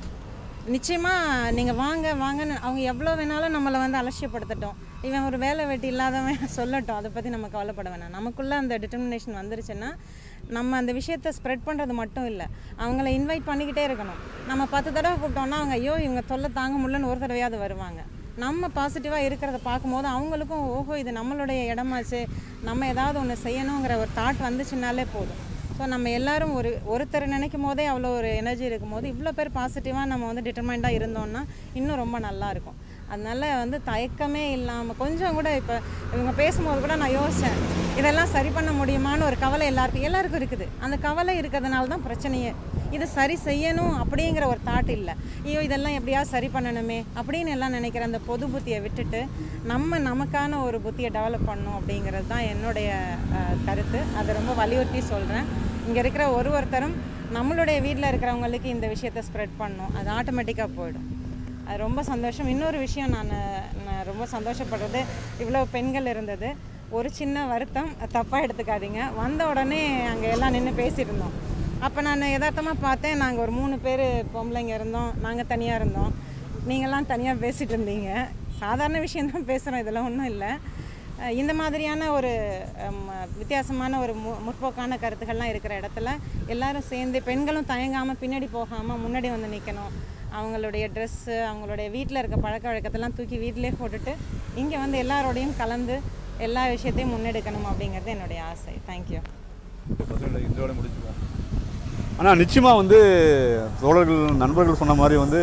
நிச்சயமாக நீங்கள் வாங்க வாங்கன்னு அவங்க எவ்வளோ வேணாலும் நம்மளை வந்து அலட்சியப்படுத்தட்டும் இவன் ஒரு வேலை வெட்டி இல்லாதவன் சொல்லட்டும் அதை பற்றி நம்ம கவலைப்பட வேணாம் நமக்குள்ளே அந்த டிட்டர்மினேஷன் வந்துருச்சுன்னா நம்ம அந்த விஷயத்தை ஸ்ப்ரெட் பண்ணுறது மட்டும் இல்லை அவங்கள இன்வைட் பண்ணிக்கிட்டே இருக்கணும் நம்ம பத்து தடவை கூப்பிட்டோம்னா அவங்க ஐயோ இவங்க தொல்லை தாங்க முடியலன்னு ஒரு தடவையாவது வருவாங்க நம்ம பாசிட்டிவாக இருக்கிறத பார்க்கும்போது அவங்களுக்கும் ஓஹோ இது நம்மளுடைய இடமாச்சு நம்ம ஏதாவது ஒன்று செய்யணுங்கிற ஒரு தாட் வந்துச்சுனாலே போதும் ஸோ நம்ம எல்லாரும் ஒரு ஒருத்தர் நினைக்கும் போதே அவ்வளோ ஒரு எனர்ஜி இருக்கும்போது இவ்வளோ பேர் பாசிட்டிவாக நம்ம வந்து டிட்டர்மைண்டாக இருந்தோம்னா இன்னும் ரொம்ப நல்லா இருக்கும் அதனால வந்து தயக்கமே இல்லாமல் கொஞ்சம் கூட இப்போ இவங்க பேசும்போது கூட நான் யோசித்தேன் இதெல்லாம் சரி பண்ண முடியுமான்னு ஒரு கவலை எல்லாருக்கும் எல்லாருக்கும் இருக்குது அந்த கவலை இருக்கிறதுனால தான் பிரச்சனையே இது சரி செய்யணும் அப்படிங்கிற ஒரு தாட் இல்லை ஐயோ இதெல்லாம் எப்படியாவது சரி பண்ணணுமே அப்படின்னு எல்லாம் நினைக்கிற அந்த பொது புத்தியை விட்டுட்டு நம்ம நமக்கான ஒரு புத்தியை டெவலப் பண்ணணும் அப்படிங்கிறது தான் என்னுடைய அஹ், கருத்து அதை ரொம்ப வலியுறுத்தி சொல்கிறேன் இங்கே இருக்கிற ஒரு ஒருத்தரும் நம்மளுடைய வீட்டில் இருக்கிறவங்களுக்கு இந்த விஷயத்தை ஸ்ப்ரெட் பண்ணணும் அது ஆட்டோமேட்டிக்காக போயிடும் அது ரொம்ப சந்தோஷம் இன்னொரு விஷயம் நான் நான் ரொம்ப சந்தோஷப்படுறது இவ்வளோ பெண்கள் இருந்தது ஒரு சின்ன வருத்தம் தப்பாக எடுத்துக்காதீங்க வந்த உடனே அங்கே எல்லாம் நின்று பேசிட்டு இருந்தோம் அப்போ நான் யதார்த்தமாக பார்த்தேன் நாங்கள் ஒரு மூணு பேர் பொம்பளைங்க இருந்தோம் நாங்கள் தனியாக இருந்தோம் நீங்கள்லாம் தனியாக பேசிகிட்டு இருந்தீங்க சாதாரண விஷயந்தான் பேசுகிறோம் இதெல்லாம் ஒன்றும் இல்லை அஹ் இந்த மாதிரியான ஒரு ஹம், வித்தியாசமான ஒரு மு முற்போக்கான கருத்துக்கள்லாம் இருக்கிற இடத்துல எல்லாரும் சேர்ந்து பெண்களும் தயங்காமல் பின்னாடி போகாமல் முன்னாடி வந்து நிற்கணும் அவங்களுடைய ட்ரெஸ்ஸு அவங்களுடைய வீட்டில் இருக்க பழக்க வழக்கத்தெல்லாம் தூக்கி வீட்டிலே போட்டுட்டு இங்கே வந்து எல்லாரோடையும் கலந்து எல்லா விஷயத்தையும் முன்னெடுக்கணும் அப்படிங்கிறது என்னுடைய ஆசை தேங்க்யூ இதோட முடிச்சுக்கலாம் ஆனால் நிச்சயமாக வந்து தோழர்கள் நண்பர்கள் சொன்ன மாதிரி வந்து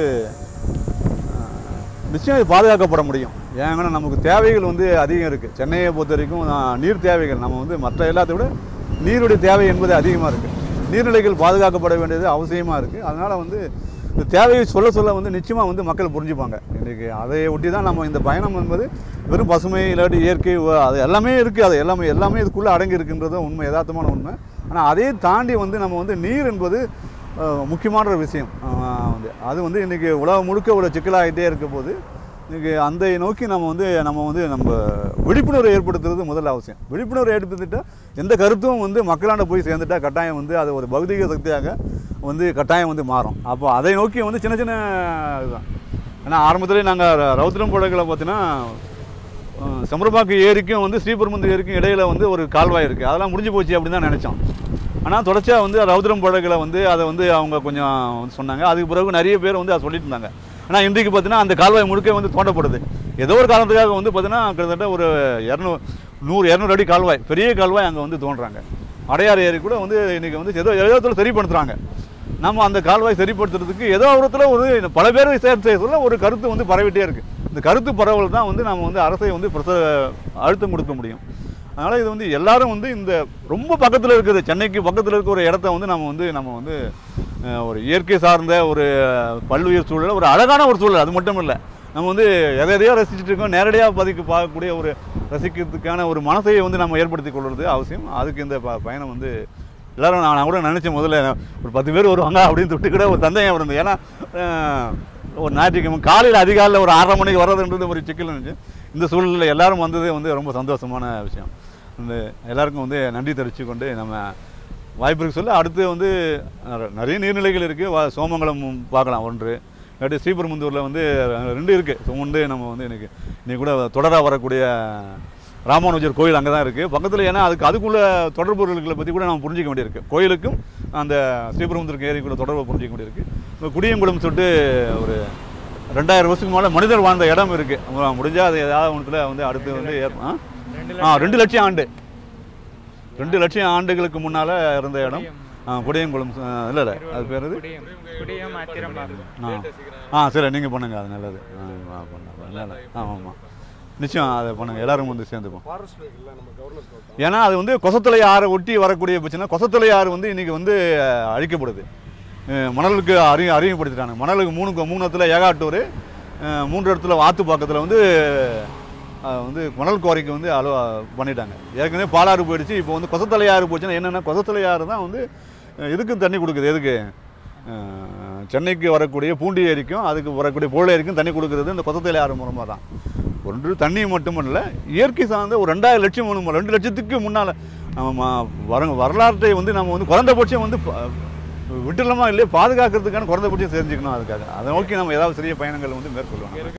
அஹ், நிச்சயம் இது பாதுகாக்கப்பட முடியும் ஏங்கன்னா நமக்கு தேவைகள் வந்து அதிகம் இருக்குது சென்னையை பொறுத்த வரைக்கும் நான் நீர் தேவைகள் நம்ம வந்து மற்ற எல்லாத்தை விட நீருடைய தேவை என்பது அதிகமாக இருக்குது நீர்நிலைகள் பாதுகாக்கப்பட வேண்டியது அவசியமாக இருக்குது அதனால் வந்து இந்த தேவையை சொல்ல சொல்ல வந்து நிச்சயமாக வந்து மக்கள் புரிஞ்சுப்பாங்க இன்றைக்கி அதை ஒட்டி தான் நம்ம இந்த பயணம் என்பது வெறும் பசுமை இல்லாட்டி இயற்கை உ- அது எல்லாமே இருக்குது அது எல்லாமே எல்லாமே இதுக்குள்ளே அடங்கி இருக்குன்றது உண்மை யதார்த்தமான உண்மை ஆனால் அதையும் தாண்டி வந்து நம்ம வந்து நீர் என்பது அஹ், முக்கியமான ஒரு விஷயம் அஹ், வந்து அது வந்து இன்றைக்கி உலகம் முழுக்க ஒரு சிக்கலாகிட்டே இருக்க போது இன்றைக்கி அந்த நோக்கி நம்ம வந்து நம்ம வந்து நம்ம விழிப்புணர்வு ஏற்படுத்துறது முதல்ல அவசியம் விழிப்புணர்வு ஏற்படுத்திட்டா எந்த கருத்தும் வந்து மக்களாண்ட போய் சேர்ந்துட்டா கட்டாயம் வந்து அது ஒரு பௌதிக சக்தியாக வந்து கட்டாயம் வந்து மாறும் அப்போ அதை நோக்கி வந்து சின்ன சின்ன இதுதான் ஏன்னா ஆரம்பத்திலே நாங்கள் ரவுத்திரம் படகுல பார்த்தீங்கன்னா அஹ், செம்பரப்பாக்கு ஏரிக்கும் வந்து ஸ்ரீபெரும்புந்தூர் ஏரிக்கும் இடையில வந்து ஒரு கால்வாய் இருக்குது அதெல்லாம் முடிஞ்சு போச்சு அப்படின்னு தான் நினச்சோம் ஆனால் தொடர்ச்சியாக வந்து ரவுத்திரம் படகுல வந்து அதை வந்து அவங்க கொஞ்சம் வந்து சொன்னாங்க அதுக்கு பிறகு நிறைய பேர் வந்து அதை சொல்லிட்டு இருந்தாங்க ஆனால் இன்றைக்கு பார்த்தீங்கன்னா அந்த கால்வாய் முழுக்க வந்து தோண்டப்படுது ஏதோ ஒரு காரணத்துக்காக வந்து பார்த்தீங்கன்னா கிட்டத்தட்ட ஒரு இரநூறு நூறு இரநூறு அடி கால்வாய் பெரிய கால்வாய் அங்கே வந்து தோன்றாங்க அடையாறு ஏரி கூட வந்து இன்றைக்கி வந்து ஏதோ ஏதோ இடத்துல சரிப்படுத்துகிறாங்க நம்ம அந்த கால்வாய் சரிப்படுத்துறதுக்கு ஏதோ ஒரு இடத்துல ஒரு பல பேர் சேர்த்து செய்ய சொல்ல ஒரு கருத்து வந்து பரவிட்டே இருக்குது இந்த கருத்து பரவல் தான் வந்து நம்ம வந்து அரசை வந்து பிரச அழுத்தம் கொடுக்க முடியும் அதனால் இது வந்து எல்லாரும் வந்து இந்த ரொம்ப பக்கத்தில் இருக்குது சென்னைக்கு பக்கத்தில் இருக்க ஒரு இடத்த வந்து நம்ம வந்து நம்ம வந்து அஹ், ஒரு இயற்கை சார்ந்த ஒரு பல்லுயிர் சூழல் ஒரு அழகான ஒரு சூழல் அது மட்டும் இல்லை நம்ம வந்து எதை எதையோ ரசிச்சுட்டு இருக்கோம் நேரடியாக பதிக்கு பார்க்கக்கூடிய ஒரு ரசிக்கிறதுக்கான ஒரு மனசை வந்து நம்ம ஏற்படுத்தி கொள்வது அவசியம் அதுக்கு இந்த ப பயணம் வந்து எல்லாரும் நான் நான் கூட நினச்சேன் முதல்ல ஒரு பத்து பேர் வருவாங்க அப்படின்னு தொட்டு கூட ஒரு சந்தேகம் இருந்தது ஏன்னா அஹ், ஒரு ஞாயிற்றுக்கிழமை காலையில் அதிகாலையில் ஒரு ஆறரை மணிக்கு வர்றதுன்றது ஒரு சிக்கல் இருந்துச்சு இந்த சூழ்நிலையில் எல்லாரும் வந்ததே வந்து ரொம்ப சந்தோஷமான விஷயம் இந்த எல்லாருக்கும் வந்து நன்றி தெரிவித்து கொண்டு நம்ம வாய்ப்பு இருக்கு சொல்ல அடுத்து வந்து நிற- நிறைய நீர்நிலைகள் இருக்குது சோமங்கலம் பார்க்கலாம் ஒன்று இல்லாட்டி ஸ்ரீபெரும்புந்தூரில் வந்து ரெண்டு இருக்குது ஒன்று நம்ம வந்து இன்னைக்கு இன்னைக்கு கூட தொடராக வரக்கூடிய ராமானுஜர் கோயில் அங்கே தான் இருக்குது பக்கத்தில் ஏன்னா அதுக்கு அதுக்குள்ள தொடர்புகளை பற்றி கூட நம்ம புரிஞ்சிக்க வேண்டியிருக்கு கோயிலுக்கும் அந்த ஸ்ரீபெரும்புதூருக்கு ஏரிக்குள்ள தொடர்பை புரிஞ்சிக்க வேண்டியிருக்கு இப்போ குடியங்குளம் சொல்லிட்டு ஒரு ரெண்டாயிரம் வருஷத்துக்கு மேலே மனிதர் வாழ்ந்த இடம் இருக்குது முடிஞ்சால் அது ஏதாவது ஒன்றுல வந்து அடுத்து வந்து ஏற்ப- ஆ? ஆ ரெண்டு லட்சம் ஆண்டு ரெண்டு லட்சம் ஆண்டுகளுக்கு முன்னால் இருந்த இடம் ஆ குடியங்குளம் இல்லை இல்லை அது பேர் இது குடியம் குடியம் அத்திரம்பாக்கம் ஆ ஆ சரி நீங்கள் பண்ணுங்கள் அது நல்லது ஆ ஆ, பண்ணலாம் இல்லை இல்லை ஆமாம் ஆமாம் நிச்சயம் அதை பண்ணுங்கள் எல்லாரும் வந்து சேர்ந்துப்போம் ஏன்னா அது வந்து கொசத்தலை ஆறை ஒட்டி வரக்கூடிய பிரச்சனை கொசத்தலை ஆறு வந்து இன்றைக்கி வந்து அஹ், அழிக்கப்படுது அஹ், மணலுக்கு அறி அறிமுகப்படுத்திட்டாங்க மணலுக்கு மூணு மூணு இடத்துல ஏகாட்டூர் அஹ், மூன்று இடத்துல வாத்துப்பாக்கத்தில் வந்து அஹ், வந்து மணல் குவாரிக்கு வந்து அலோ பண்ணிட்டாங்க ஏற்கனவே பாலாறு போயிடுச்சு இப்போ வந்து கொசத்தலை ஆறு போச்சுன்னா என்னென்னா கொசத்தலை ஆறு தான் வந்து அஹ், இதுக்கும் தண்ணி கொடுக்குது எதுக்கு அஹ், சென்னைக்கு வரக்கூடிய பூண்டி ஏரிக்கும் அதுக்கு வரக்கூடிய புழல் ஏரிக்கும் தண்ணி கொடுக்குறது இந்த கொசத்தலை ஆறு மூலமாக தான் ஒன்று தண்ணி மட்டுமல்ல இயற்கை சார்ந்த ஒரு ரெண்டாயிரம் லட்சம் வேணும் ரெண்டு லட்சத்துக்கு முன்னால் நம்ம ம- வர வரலாற்றை வந்து நம்ம வந்து குறைந்தபட்சம் வந்து ப- விட்டுலமா இல்லையே பாதுகாக்கிறதுக்கான குறைந்தபட்சம் தெரிஞ்சுக்கணும் அதுக்காக அதை நோக்கி நம்ம ஏதாவது சிறிய பயணங்கள் வந்து மேற்கொள்ளுவோம்